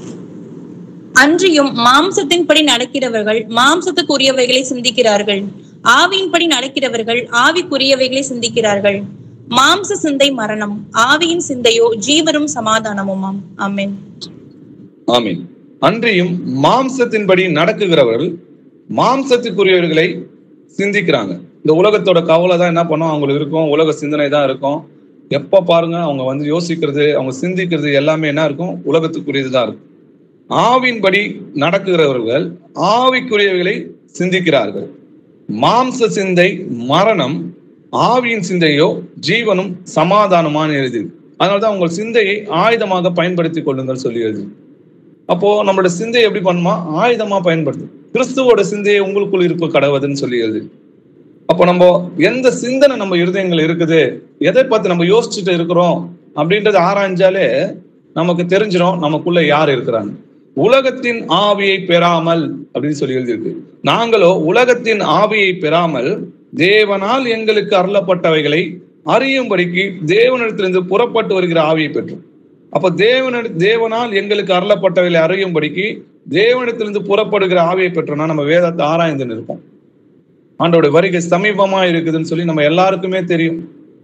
Speaker 2: அன்றியும் மாம்சத்தின்படி நடக்கிறவர்கள் மாம்சத்துக்குரியவைகளை சிந்திக்கிறார்கள் ஆவியின்படி நடக்கிறவர்கள் ஆவிக்குரியவைகளை சிந்திக்கிறார்கள் மாம்ச சிந்தை மரணம் ஆவியின் சிந்தையோ ஜீவனும் சமாதானமுமாம் ஆமென்
Speaker 1: ஆமீன் அன்றியும் மாம்சத்தின்படி நடக்குகிறவர்கள் மாம்சத்துக்குரியவர்களை சிந்திக்கிறாங்க இந்த உலகத்தோட கவலை தான் என்ன பண்ணும் அவங்களுக்கு இருக்கும் உலக சிந்தனை தான் இருக்கும் எப்ப பாருங்க அவங்க வந்து யோசிக்கிறது அவங்க சிந்திக்கிறது எல்லாமே என்ன இருக்கும் உலகத்துக்குரியது தான் இருக்கும் ஆவின்படி நடக்குகிறவர்கள் ஆவிக்குரியவைகளை சிந்திக்கிறார்கள் மாம்ச சிந்தை மரணம் ஆவியின் சிந்தையோ ஜீவனும் சமாதானமான எழுதி அதனாலதான் உங்கள் சிந்தையை ஆயுதமாக பயன்படுத்திக் கொள்ளுங்கள் சொல்லி எழுதி அப்போ நம்மளோட சிந்தையை எப்படி பண்ணுமா ஆயுதமா பயன்படுத்து கிறிஸ்துவோட சிந்தையை உங்களுக்குள் இருப்பு கடவுதுன்னு சொல்லி எழுது அப்போ நம்ம எந்த சிந்தனை நம்ம இருதயங்கள் இருக்குது எதை பத்தி நம்ம யோசிச்சுட்டு இருக்கிறோம் அப்படின்றத ஆராய்ஞ்சாலே நமக்கு தெரிஞ்சிடும் நமக்குள்ள யார் இருக்கிறாங்க உலகத்தின் ஆவியை பெறாமல் அப்படின்னு சொல்லி எழுதியிருக்கு நாங்களோ உலகத்தின் ஆவியை பெறாமல் தேவனால் எங்களுக்கு அருளப்பட்டவைகளை அறியும்படிக்கு தேவனிடத்திலிருந்து புறப்பட்டு வருகிற ஆவியை பெற்றோம் அப்ப தேவன தேவனால் எங்களுக்கு அருளப்பட்டவைகளை அறியும்படிக்கு தேவனிடத்திலிருந்து புறப்படுகிற ஆவியை பெற்றோம்னா நம்ம வேதத்தை ஆராய்ந்து நிற்போம் ஆண்டோட வருகை சமீபமா இருக்குதுன்னு சொல்லி நம்ம எல்லாருக்குமே தெரியும்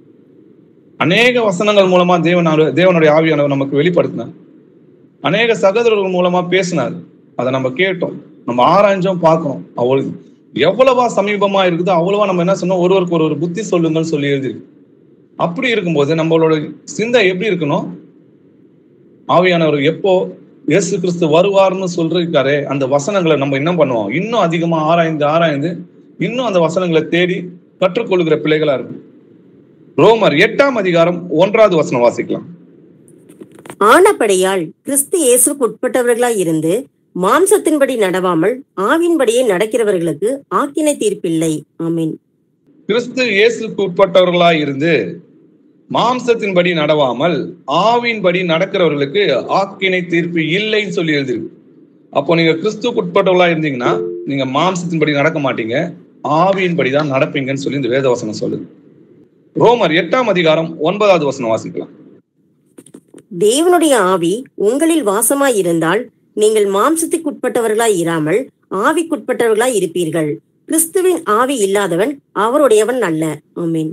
Speaker 1: அநேக வசனங்கள் மூலமா தேவன் தேவனுடைய ஆவியானவர் நமக்கு வெளிப்படுத்தினார் அநேக சகோதரர்கள் மூலமா பேசினார் அதை நம்ம கேட்டோம் நம்ம ஆராய்ஞ்சோம் பார்க்கணும் அவ்வளவு எவ்வளவா சமீபமா இருக்குதோ அவ்வளவா நம்ம என்ன சொன்னோம் ஒருவருக்கு ஒரு ஒரு புத்தி சொல்லுங்கன்னு சொல்லி எழுதிருக்கு அப்படி இருக்கும்போது நம்மளோட சிந்தை எப்படி இருக்கணும் ஆவியானவர் எப்போ இயேசு கிறிஸ்து வருவார்னு சொல்லிருக்காரே அந்த வசனங்களை நம்ம என்ன பண்ணுவோம் இன்னும் அதிகமா ஆராய்ந்து ஆராய்ந்து இன்னும் அந்த வசனங்களை தேடி கற்றுக்கொள்கிற பிள்ளைகளா இருக்கும் ரோமர் எட்டாம் அதிகாரம் ஒன்றாவது வசனம் வாசிக்கலாம்
Speaker 3: ஆனபடியால் கிறிஸ்து இயேசுக்கு உட்பட்டவர்களாய் இருந்து மாம்சத்தின்படி நடவாமல் ஆவின்படியே நடக்கிறவர்களுக்கு ஆக்கினை தீர்ப்பில்லை ஆமீன்
Speaker 1: கிறிஸ்து இயேசுக்கு உட்பட்டவர்களாய் இருந்து மாம்சத்தின்படி நடவாமல் ஆவின்படி நடக்கிறவர்களுக்கு ஆக்கினை தீர்ப்பு இல்லைன்னு சொல்லி எழுதிருக்கு அப்போ நீங்க கிறிஸ்துக்கு உட்பட்டவர்களா இருந்தீங்கன்னா நீங்க மாம்சத்தின்படி நடக்க மாட்டீங்க ஆவியின்படி தான் நடப்பீங்கன்னு சொல்லி இந்த வேதவசனம் சொல்லுது ரோமர் எட்டாம் அதிகாரம் ஒன்பதாவது வசனம் வாசிக்கலாம்
Speaker 3: தேவனுடைய ஆவி உங்களில் வாசமாய் இருந்தால் நீங்கள் மாம்சத்துக்குட்பட்டவர்களாய் இராமல் ஆவிக்குட்பட்டவர்களாய் இருப்பீர்கள் கிறிஸ்துவின் ஆவி இல்லாதவன் அவருடையவன் அல்ல ஆமீன்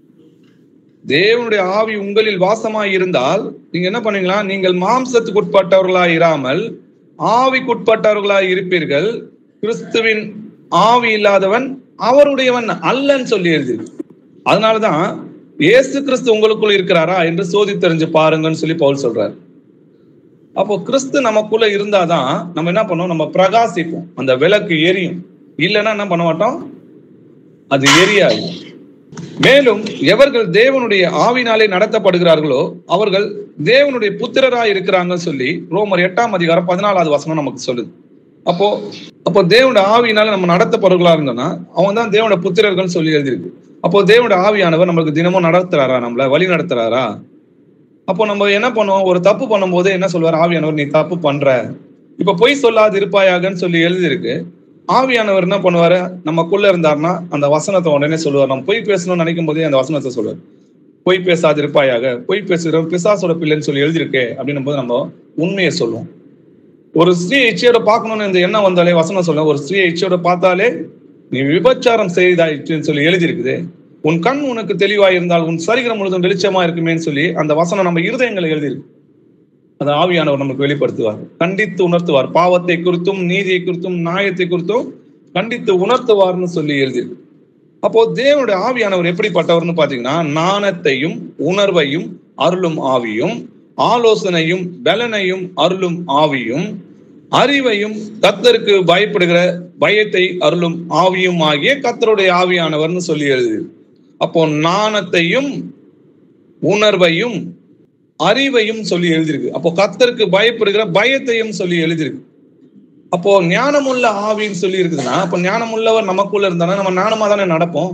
Speaker 1: தேவனுடைய ஆவி உங்களில் வாசமாய் இருந்தால் நீங்க என்ன பண்ணுவீங்களா நீங்கள் மாம்சத்துக்கு உட்பட்டவர்களாய் இராமல் ஆவிக்குட்பட்டவர்களாய் இருப்பீர்கள் கிறிஸ்துவின் ஆவி இல்லாதவன் அவருடையவன் அல்லன்னு சொல்லி எழுதியிருக்கு அதனாலதான் இயேசு கிறிஸ்து உங்களுக்குள்ள இருக்கிறாரா என்று சோதி தெரிஞ்சு பாருங்கன்னு சொல்லி பவுல் சொல்றாரு அப்போ கிறிஸ்து நமக்குள்ள இருந்தாதான் நம்ம என்ன பண்ணுவோம் நம்ம பிரகாசிப்போம் அந்த விளக்கு எரியும் இல்லைன்னா என்ன பண்ண மாட்டோம் அது எரியாது மேலும் எவர்கள் தேவனுடைய ஆவினாலே நடத்தப்படுகிறார்களோ அவர்கள் தேவனுடைய புத்திரராய் இருக்கிறாங்கன்னு சொல்லி ரோமர் எட்டாம் அதிகாரம் பதினாலாவது வசனம் நமக்கு சொல்லுது அப்போ அப்போ தேவனுடைய ஆவியினால நம்ம நடத்தப்படுகளா இருந்தோம்னா அவன் தான் தேவனுடைய புத்திரர்கள் சொல்லி எழுதியிருக்கு அப்போ தேவனுடைய ஆவியானவர் நம்மளுக்கு தினமும் நடத்துறாரா நம்மள வழி நடத்துறாரா அப்போ நம்ம என்ன பண்ணுவோம் ஒரு தப்பு பண்ணும்போது என்ன சொல்வார் ஆவியானவர் நீ தப்பு பண்ற இப்ப பொய் சொல்லாது இருப்பாயாகன்னு சொல்லி எழுதியிருக்கு ஆவியானவர் என்ன பண்ணுவாரு நமக்குள்ள இருந்தாருன்னா அந்த வசனத்தை உடனே சொல்லுவார் நம்ம பொய் பேசணும்னு நினைக்கும் போதே அந்த வசனத்தை சொல்லுவார் பொய் பேசாது இருப்பாயாக பொய் பேசுகிற பிசாசோட பிள்ளைன்னு சொல்லி எழுதியிருக்கே அப்படின்னும் போது நம்ம உண்மையை சொல்லுவோம் ஒரு ஸ்ரீ இச்சையோட பார்க்கணும்னு இந்த எண்ணம் வந்தாலே வசனம் சொல்ல ஒரு ஸ்ரீ இச்சையோட பார்த்தாலே நீ விபச்சாரம் செய்தாயிற்றுன்னு சொல்லி எழுதியிருக்குது உன் கண் உனக்கு தெளிவாய் இருந்தால் உன் சரீரம் முழுதும் வெளிச்சமா இருக்குமேன்னு சொல்லி அந்த வசனம் நம்ம இருதயங்களை எழுதியிருக்கு அந்த ஆவியானவர் நமக்கு வெளிப்படுத்துவார் கண்டித்து உணர்த்துவார் பாவத்தை குறித்தும் நீதியை குறித்தும் நியாயத்தை குறித்தும் கண்டித்து உணர்த்துவார்னு சொல்லி எழுதியிருக்கு அப்போ தேவனுடைய ஆவியானவர் எப்படிப்பட்டவர்னு பாத்தீங்கன்னா நாணத்தையும் உணர்வையும் அருளும் ஆவியும் ஆலோசனையும் பலனையும் அருளும் ஆவியும் அறிவையும் கத்தருக்கு பயப்படுகிற பயத்தை அருளும் ஆவியும் ஆகிய கத்தருடைய ஆவியானவர்னு சொல்லி எழுது அப்போ நாணத்தையும் உணர்வையும் அறிவையும் சொல்லி எழுதியிருக்கு அப்போ கத்தருக்கு பயப்படுகிற பயத்தையும் சொல்லி எழுதியிருக்கு அப்போ ஞானமுள்ள ஆவின்னு சொல்லி இருக்குதுன்னா அப்போ ஞானமுள்ளவர் நமக்குள்ள இருந்தானா நம்ம ஞானமா தானே நடப்போம்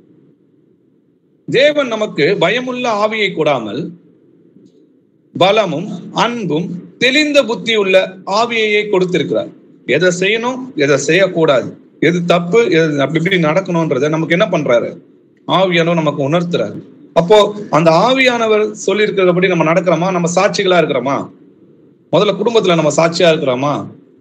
Speaker 1: தேவன் நமக்கு பயமுள்ள ஆவியை கூடாமல் பலமும் அன்பும் தெளிந்த புத்தி உள்ள ஆவியையே கொடுத்திருக்கிறார் எதை செய்யணும் எதை செய்யக்கூடாது எது தப்பு எது அப்படி இப்படி நடக்கணும்ன்றத நமக்கு என்ன பண்றாரு ஆவியானவர் நமக்கு உணர்த்துறாரு அப்போ அந்த ஆவியானவர் சொல்லி இருக்கிறபடி நம்ம நடக்கிறோமா நம்ம சாட்சிகளா இருக்கிறோமா முதல்ல குடும்பத்துல நம்ம சாட்சியா இருக்கிறோமா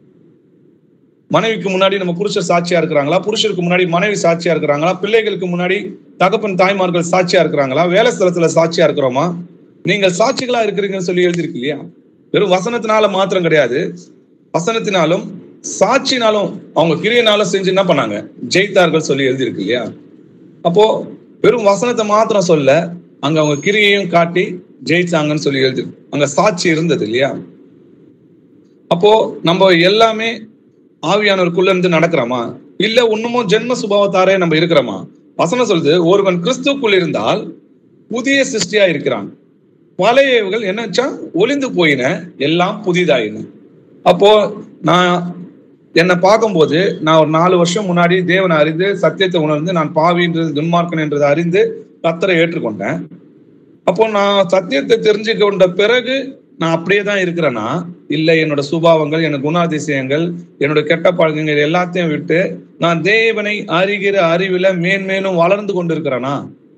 Speaker 1: மனைவிக்கு முன்னாடி நம்ம புருஷர் சாட்சியா இருக்கிறாங்களா புருஷருக்கு முன்னாடி மனைவி சாட்சியா இருக்கிறாங்களா பிள்ளைகளுக்கு முன்னாடி தகப்பன் தாய்மார்கள் சாட்சியா இருக்கிறாங்களா வேலை ஸ்தலத்துல சாட்சியா இருக்கிறோமா நீங்கள் சாட்சிகளா இருக்கிறீங்கன்னு சொல்லி எழுதியிருக்கு இல்லையா வெறும் வசனத்தினால மாத்திரம் கிடையாது வசனத்தினாலும் சாட்சினாலும் அவங்க கிரியனாலும் செஞ்சு என்ன பண்ணாங்க ஜெயித்தார்கள் சொல்லி எழுதியிருக்கு இல்லையா அப்போ வெறும் வசனத்தை மாத்திரம் சொல்ல அங்க அவங்க கிரியையும் காட்டி ஜெயிச்சாங்கன்னு சொல்லி எழுதி அங்க சாட்சி இருந்தது இல்லையா அப்போ நம்ம எல்லாமே ஆவியானவருக்குள்ள இருந்து நடக்கிறோமா இல்ல இன்னமும் ஜென்ம சுபாவத்தாரே நம்ம இருக்கிறோமா வசனம் சொல்லுது ஒருவன் கிறிஸ்துக்குள் இருந்தால் புதிய சிருஷ்டியா இருக்கிறான் பழையவைகள் என்னச்சா ஒளிந்து போயின எல்லாம் புதிதாயின அப்போ நான் என்னை பார்க்கும்போது நான் ஒரு நாலு வருஷம் முன்னாடி தேவனை அறிந்து சத்தியத்தை உணர்ந்து நான் பாவின்றது துன்மார்க்கன் என்றதை அறிந்து கத்தரை ஏற்றுக்கொண்டேன் அப்போ நான் சத்தியத்தை தெரிஞ்சு கொண்ட பிறகு நான் அப்படியே தான் இருக்கிறேன்னா இல்லை என்னோட சுபாவங்கள் என்னோட குணாதிசயங்கள் என்னோட கெட்ட பழக்கங்கள் எல்லாத்தையும் விட்டு நான் தேவனை அறிகிற அறிவில மேன்மேலும் வளர்ந்து கொண்டு இருக்கிறேனா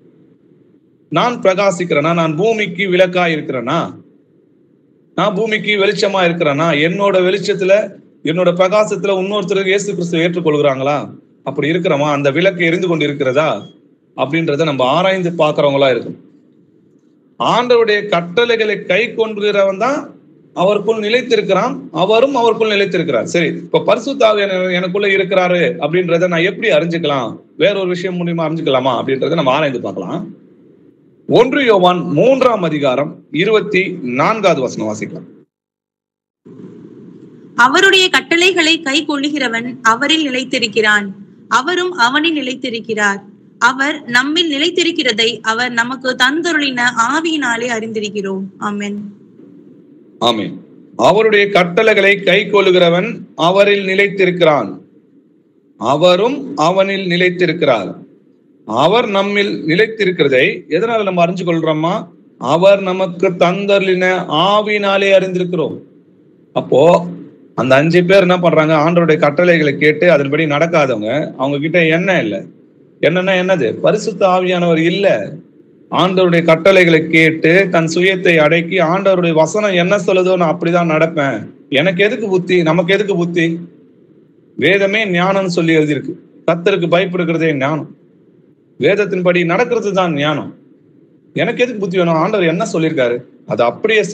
Speaker 1: நான் பிரகாசிக்கிறேனா நான் பூமிக்கு விளக்கா இருக்கிறேனா நான் பூமிக்கு வெளிச்சமா இருக்கிறேனா என்னோட வெளிச்சத்துல என்னோட பிரகாசத்துல இன்னொருத்தருக்கு இயேசு கிறிஸ்து ஏற்றுக்கொள்கிறாங்களா அப்படி இருக்கிறோமா அந்த விளக்கு எரிந்து கொண்டு இருக்கிறதா அப்படின்றத நம்ம ஆராய்ந்து பார்க்கறவங்களா இருக்கும் ஆண்டவருடைய கட்டளைகளை கை கொண்டுகிறவன் தான் அவருக்குள் நிலைத்திருக்கிறான் அவரும் அவருக்குள் நிலைத்திருக்கிறார் சரி இப்ப பரிசுத்தாவி எனக்குள்ள இருக்கிறாரு அப்படின்றத நான் எப்படி அறிஞ்சுக்கலாம் வேற ஒரு விஷயம் மூலியமா அறிஞ்சுக்கலாமா அப்படின்றத நம்ம ஆராய்ந்து பார்க்கலாம் ஒன்று யோவான் மூன்றாம் அதிகாரம் இருபத்தி நான்காவது வசனம் வாசிக்கலாம்
Speaker 2: அவருடைய கட்டளைகளை கை கொள்ளுகிறவன் அவரில் நிலைத்திருக்கிறான் அவரும் அவனில் நிலைத்திருக்கிறார் அவர் நம்மில் நிலைத்திருக்கிறதை அவர் நமக்கு தந்தருளின ஆவியினாலே அறிந்திருக்கிறோம் ஆமென்
Speaker 1: ஆமென் அவருடைய கட்டளைகளை கை கொள்ளுகிறவன் அவரில் நிலைத்திருக்கிறான் அவரும் அவனில் நிலைத்திருக்கிறார் அவர் நம்மில் நிலைத்திருக்கிறதை எதனால நம்ம அறிஞ்சு கொள்றோமா அவர் நமக்கு தந்தர்லின ஆவினாலே அறிந்திருக்கிறோம் அப்போ அந்த அஞ்சு பேர் என்ன பண்றாங்க ஆண்டவருடைய கட்டளைகளை கேட்டு அதன்படி நடக்காதவங்க அவங்க கிட்ட என்ன இல்லை என்னன்னா என்னது பரிசுத்த ஆவியானவர் இல்ல ஆண்டவருடைய கட்டளைகளை கேட்டு தன் சுயத்தை அடக்கி ஆண்டவருடைய வசனம் என்ன சொல்லுதோ நான் அப்படிதான் நடப்பேன் எனக்கு எதுக்கு புத்தி நமக்கு எதுக்கு புத்தி வேதமே ஞானம்னு சொல்லி எழுதியிருக்கு கத்தருக்கு பயப்படுகிறதே ஞானம் வேதத்தின்படி நடக்கிறது தான் ஞானம் எனக்கு எதுக்கு புத்தி வேணும் ஆண்டவர் என்ன சொல்லியிருக்காரு அதை அப்படியே செய்வேன்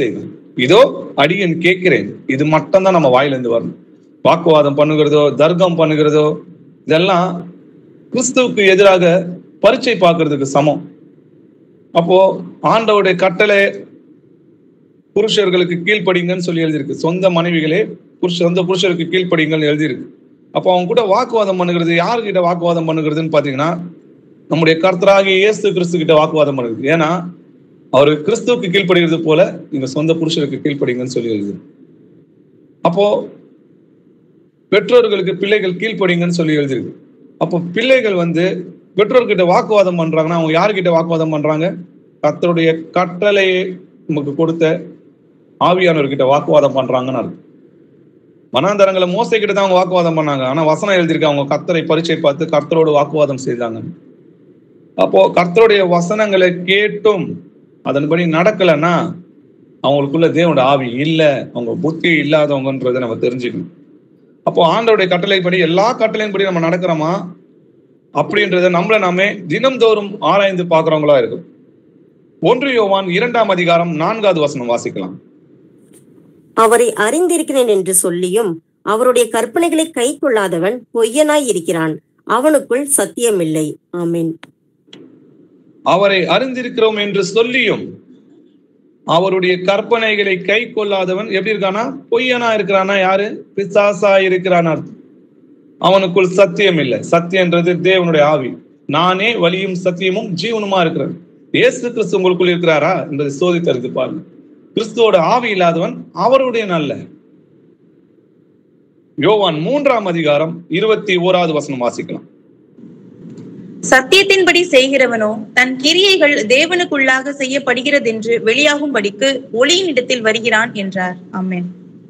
Speaker 1: இதோ அடியன் கேட்கிறேன் இது மட்டும்தான் நம்ம வாயிலிருந்து வரணும் வாக்குவாதம் பண்ணுகிறதோ தர்க்கம் பண்ணுகிறதோ இதெல்லாம் கிறிஸ்துவுக்கு எதிராக பரீட்சை பார்க்கிறதுக்கு சமம் அப்போ ஆண்டவருடைய கட்டளை புருஷர்களுக்கு கீழ்ப்படிங்கன்னு சொல்லி எழுதியிருக்கு சொந்த மனைவிகளே புருஷ சொந்த புருஷருக்கு கீழ்ப்படிங்கன்னு எழுதியிருக்கு அப்போ அவங்க கூட வாக்குவாதம் பண்ணுகிறது யாருக்கிட்ட வாக்குவாதம் பண்ணுகிறதுன்னு பாத்தீங்கன்னா நம்முடைய கர்த்தராகிய இயேசு கிறிஸ்து கிட்ட வாக்குவாதம் பண்ணுகிறது ஏன்னா அவர் கிறிஸ்துவுக்கு கீழ்ப்படுகிறது போல நீங்க சொந்த புருஷருக்கு கீழ்ப்படிங்கன்னு சொல்லி எழுதுது அப்போ பெற்றோர்களுக்கு பிள்ளைகள் கீழ்ப்படிங்கன்னு சொல்லி எழுதிருக்கு அப்போ பிள்ளைகள் வந்து பெற்றோர்கிட்ட வாக்குவாதம் பண்றாங்கன்னா அவங்க யாருக்கிட்ட வாக்குவாதம் பண்றாங்க கர்த்தருடைய கட்டளையை நமக்கு கொடுத்த ஆவியானவர்கிட்ட வாக்குவாதம் பண்றாங்கன்னு அர்த்தம் மனாந்தரங்களை மோசை கிட்ட தான் அவங்க வாக்குவாதம் பண்ணாங்க ஆனா வசனம் எழுதியிருக்கு அவங்க கர்த்தரை பரீட்சை பார்த்து கர்த்தரோடு வாக்குவாதம் செய்தாங்க அப்போ கர்த்தருடைய வசனங்களை கேட்டும் அதன்படி நடக்கலைன்னா அவங்களுக்குள்ள தேவனோட ஆவி இல்ல அவங்க புத்தி இல்லாதவங்கன்றதை நம்ம தெரிஞ்சுக்கணும் அப்போ ஆண்டோடைய கட்டளைப்படி எல்லா கட்டளையின்படி நம்ம நடக்கிறோமா அப்படின்றத நம்மள நாமே தினம்தோறும் ஆராய்ந்து பார்க்கிறவங்களா இருக்கும் ஒன்று யோவான் இரண்டாம் அதிகாரம் நான்காவது வசனம் வாசிக்கலாம்
Speaker 3: அவரை அறிந்திருக்கிறேன் என்று சொல்லியும் அவருடைய கற்பனைகளை கை கொள்ளாதவன் பொய்யனாய் இருக்கிறான் அவனுக்குள் சத்தியமில்லை ஆமென்
Speaker 1: அவரை அறிந்திருக்கிறோம் என்று சொல்லியும் அவருடைய கற்பனைகளை கை கொள்ளாதவன் எப்படி இருக்கானா பொய்யனா இருக்கிறானா யாரு பிசாசா இருக்கிறான் அர்த்தம் அவனுக்குள் சத்தியம் இல்லை சத்தியன்றது தேவனுடைய ஆவி நானே வழியும் சத்தியமும் ஜீவனுமா இருக்கிறேன் இயேசு கிறிஸ்து உங்களுக்குள் இருக்கிறாரா என்பதை சோதித்தறிந்து பாருங்க கிறிஸ்துவோட ஆவி இல்லாதவன் அவருடைய நல்ல யோவான் மூன்றாம் அதிகாரம் இருபத்தி ஓராவது வசனம் வாசிக்கலாம்
Speaker 2: சத்தியத்தின்படி செய்கிறவனோ தன் கிரியைகள் தேவனுக்குள்ளாக செய்யப்படுகிறதென்று வெளியாகும்படிக்கு ஒளியினிடத்தில் வருகிறான் என்றார் ஆமென்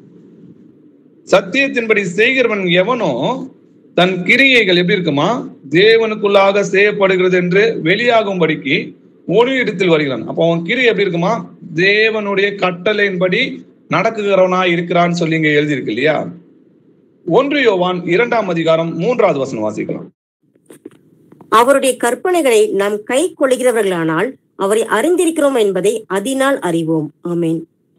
Speaker 1: சத்தியத்தின்படி செய்கிறவன் எவனோ தன் கிரியைகள் எப்படி இருக்குமா தேவனுக்குள்ளாக செய்யப்படுகிறது என்று வெளியாகும்படிக்கு ஒளி இடத்தில் வருகிறான் அப்போ அவன் கிரி எப்படி இருக்குமா தேவனுடைய கட்டளையின்படி நடக்குகிறவனா இருக்கிறான்னு சொல்லி இங்க எழுதியிருக்கு இல்லையா ஒன்று யோவான் இரண்டாம் அதிகாரம் மூன்றாவது வசனம் வாசிக்கலாம்
Speaker 3: அவருடைய கற்பனைகளை நாம் கை கொள்கிறவர்களானால் அவரை அறிந்திருக்கிறோம் என்பதை அதனால் அறிவோம் ஆமென்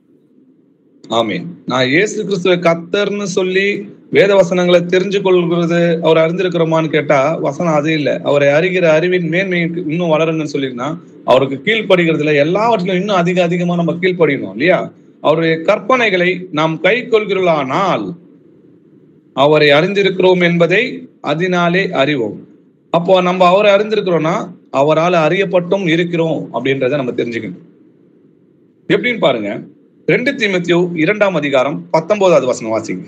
Speaker 1: ஆமென் நான் இயேசு கிறிஸ்துவ கத்தர்னு சொல்லி வேத வசனங்களை தெரிஞ்சு கொள்கிறது அவர் அறிந்திருக்கிறோமான்னு கேட்டா வசனம் அது இல்லை அவரை அறிகிற அறிவின் மேன்மை இன்னும் வளருங்கன்னு சொல்லியிருந்தா அவருக்கு கீழ்ப்படுகிறதுல எல்லாவற்றிலும் இன்னும் அதிக அதிகமா நம்ம கீழ்ப்படியணும் இல்லையா அவருடைய கற்பனைகளை நாம் கை கொள்கிறோமானால் அவரை அறிந்திருக்கிறோம் என்பதை அதனாலே அறிவோம் அப்போ நம்ம அவரை அறிந்திருக்கிறோம்னா அவரால் அறியப்பட்டும் இருக்கிறோம் அப்படின்றத நம்ம தெரிஞ்சுக்கணும் எப்படின்னு பாருங்க ரெண்டு தீமத்தியோ இரண்டாம் அதிகாரம் பத்தொன்பதாவது வசனம் வாசிங்க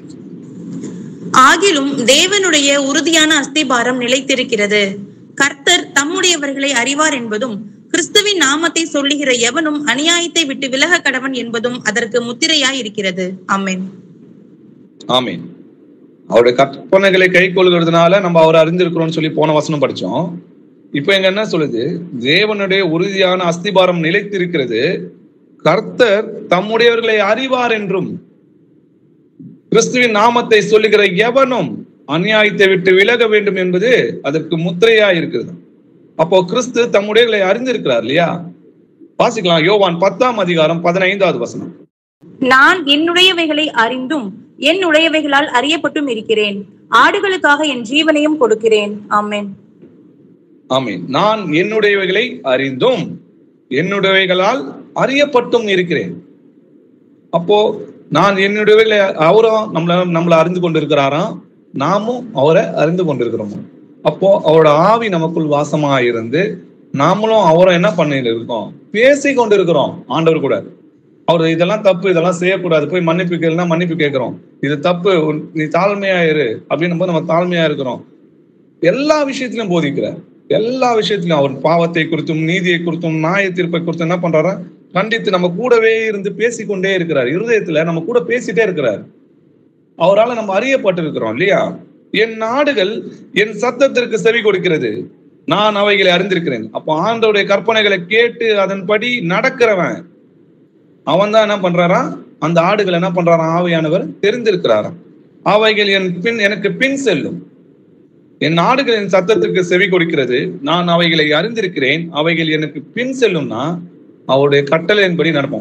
Speaker 2: ஆகிலும் தேவனுடைய உறுதியான அஸ்திபாரம் நிலைத்திருக்கிறது கர்த்தர் தம்முடையவர்களை அறிவார் என்பதும் கிறிஸ்துவின் நாமத்தை சொல்லுகிற எவனும் அநியாயத்தை விட்டு விலக கடவன் என்பதும் அதற்கு முத்திரையாய் இருக்கிறது ஆமென்
Speaker 1: ஆமீன் அவருடைய கற்பனைகளை கை கொள்கிறதுனால நம்ம அவரை அறிந்திருக்கிறோம்னு சொல்லி போன வசனம் படிச்சோம் இப்போ எங்க என்ன சொல்லுது தேவனுடைய உறுதியான அஸ்திபாரம் நிலைத்திருக்கிறது கர்த்தர் தம்முடையவர்களை அறிவார் என்றும் கிறிஸ்துவின் நாமத்தை சொல்லுகிற எவனும் அநியாயத்தை விட்டு விலக வேண்டும் என்பது அதற்கு முத்திரையா இருக்கிறது அப்போ கிறிஸ்து தம்முடையவர்களை அறிந்திருக்கிறார் இல்லையா வாசிக்கலாம் யோவான் பத்தாம் அதிகாரம் பதினைந்தாவது வசனம்
Speaker 2: நான் என்னுடையவைகளை அறிந்தும் என் உடையவைகளால் அறியப்பட்டும் இருக்கிறேன் ஆடுகளுக்காக என் ஜீவனையும் கொடுக்கிறேன் ஆமென்
Speaker 1: ஆமீன் நான் என்னுடையவைகளை அறிந்தும் என்னுடையவைகளால் அறியப்பட்டும் இருக்கிறேன் அப்போ நான் என்னுடையவைகளை அவரும் நம்மள நம்மளை அறிந்து கொண்டிருக்கிறாராம் நாமும் அவரை அறிந்து கொண்டிருக்கிறோம் அப்போ அவரோட ஆவி நமக்குள் வாசமா இருந்து நாமளும் அவரும் என்ன பண்ணிட்டு இருக்கோம் பேசி கொண்டிருக்கிறோம் ஆண்டவர் கூட அவர் இதெல்லாம் தப்பு இதெல்லாம் செய்யக்கூடாது போய் மன்னிப்பு கேளுனா மன்னிப்பு கேட்கிறோம் இது தப்பு உன்- நீ தாழ்மையா இரு அப்படின்னும் போது நம்ம தாழ்மையா இருக்கிறோம் எல்லா விஷயத்திலும் போதிக்கிறார் எல்லா விஷயத்திலும் அவர் பாவத்தை குறித்தும் நீதியை குறித்தும் நியாய தீர்ப்பை குறித்தும் என்ன பண்றாரா கண்டித்து நம்ம கூடவே இருந்து பேசிக்கொண்டே இருக்கிறார் இருதயத்துல நம்ம கூட பேசிட்டே இருக்கிறார் அவரால நம்ம அறியப்பட்டிருக்கிறோம் இல்லையா என் நாடுகள் என் சத்தத்திற்கு செவி கொடுக்கிறது நான் அவைகளை அறிந்திருக்கிறேன் அப்போ ஆண்டவருடைய கற்பனைகளை கேட்டு அதன்படி நடக்கிறவன் அவன் தான் என்ன பண்றாரா அந்த ஆடுகள் என்ன பண்றாராம் ஆவியானவர் தெரிந்திருக்கிறாராம் அவைகள் என் பின் எனக்கு பின் செல்லும் என் ஆடுகளின் சத்தத்திற்கு செவி கொடுக்கிறது நான் அவைகளை அறிந்திருக்கிறேன் அவைகள் எனக்கு பின் செல்லும்னா அவருடைய கட்டளையின்படி நடப்போம்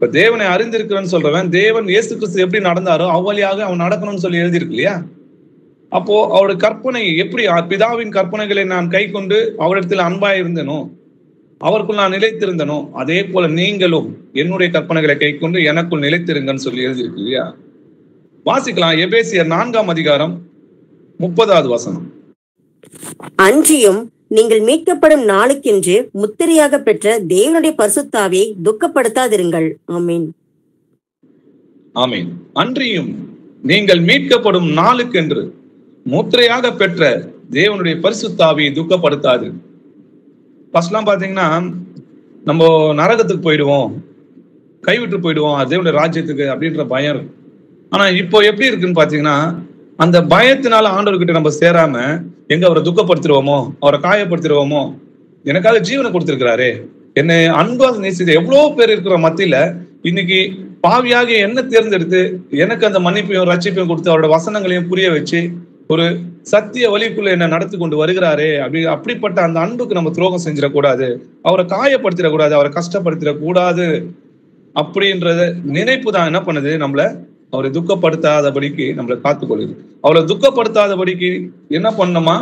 Speaker 1: இப்ப தேவனை அறிந்திருக்கிறேன்னு சொல்றவன் தேவன் இயேசு கிறிஸ்து எப்படி நடந்தாரோ அவ்வழியாக அவன் நடக்கணும்னு சொல்லி எழுதியிருக்கு இல்லையா அப்போ அவருடைய கற்பனை எப்படி பிதாவின் கற்பனைகளை நான் கை கொண்டு அவரிடத்தில் அன்பாய் இருந்தனோ அவருக்குள் நான் நிலைத்திருந்தனோ அதே போல நீங்களும் என்னுடைய கற்பனைகளை கை கொண்டு எனக்குள் நிலைத்திருங்கன்னு சொல்லி எழுதியிருக்கு இல்லையா வாசிக்கலாம் எபேசியர் நான்காம் அதிகாரம் முப்பதாவது வசனம்
Speaker 3: அன்றியும் நீங்கள் மீட்கப்படும் நாளுக்கென்று முத்திரையாக பெற்ற தேவனுடைய பரிசுத்தாவியை துக்கப்படுத்தாதிருங்கள் ஆமீன்
Speaker 1: ஆமீன் அன்றியும் நீங்கள் மீட்கப்படும் நாளுக்கென்று முத்திரையாக பெற்ற தேவனுடைய பரிசுத்தாவியை துக்கப்படுத்தாது ஃபர்ஸ்ட்லாம் பாத்தீங்கன்னா நம்ம நரகத்துக்கு போயிடுவோம் கைவிட்டு போயிடுவோம் தேவனுடைய ராஜ்யத்துக்கு அப்படின்ற பயம் இருக்கும் ஆனா இப்போ எப்படி இருக்குன்னு பாத்தீங்கன்னா அந்த பயத்தினால ஆண்டவர்கிட்ட நம்ம சேராம எங்க அவரை துக்கப்படுத்திடுவோமோ அவரை காயப்படுத்திடுவோமோ எனக்காக ஜீவனை கொடுத்திருக்கிறாரே என்னை அன்பாக நேசித்த எவ்வளவு பேர் இருக்கிற மத்தியில இன்னைக்கு பாவியாக என்ன தேர்ந்தெடுத்து எனக்கு அந்த மன்னிப்பையும் ரட்சிப்பையும் கொடுத்து அவரோட வசனங்களையும் புரிய வச்சு ஒரு சத்திய வழிக்குள்ள என்ன நடத்தி கொண்டு வருகிறாரே அப்படி அப்படிப்பட்ட அந்த அன்புக்கு நம்ம துரோகம் செஞ்சிடக்கூடாது அவரை காயப்படுத்திடக்கூடாது அவரை கஷ்டப்படுத்திடக்கூடாது அப்படின்றத நினைப்பு தான் என்ன பண்ணுது நம்மள அவரை துக்கப்படுத்தாதபடிக்கு நம்மளை காத்துக்கொள்ளுது அவரை துக்கப்படுத்தாதபடிக்கு என்ன பண்ணணுமா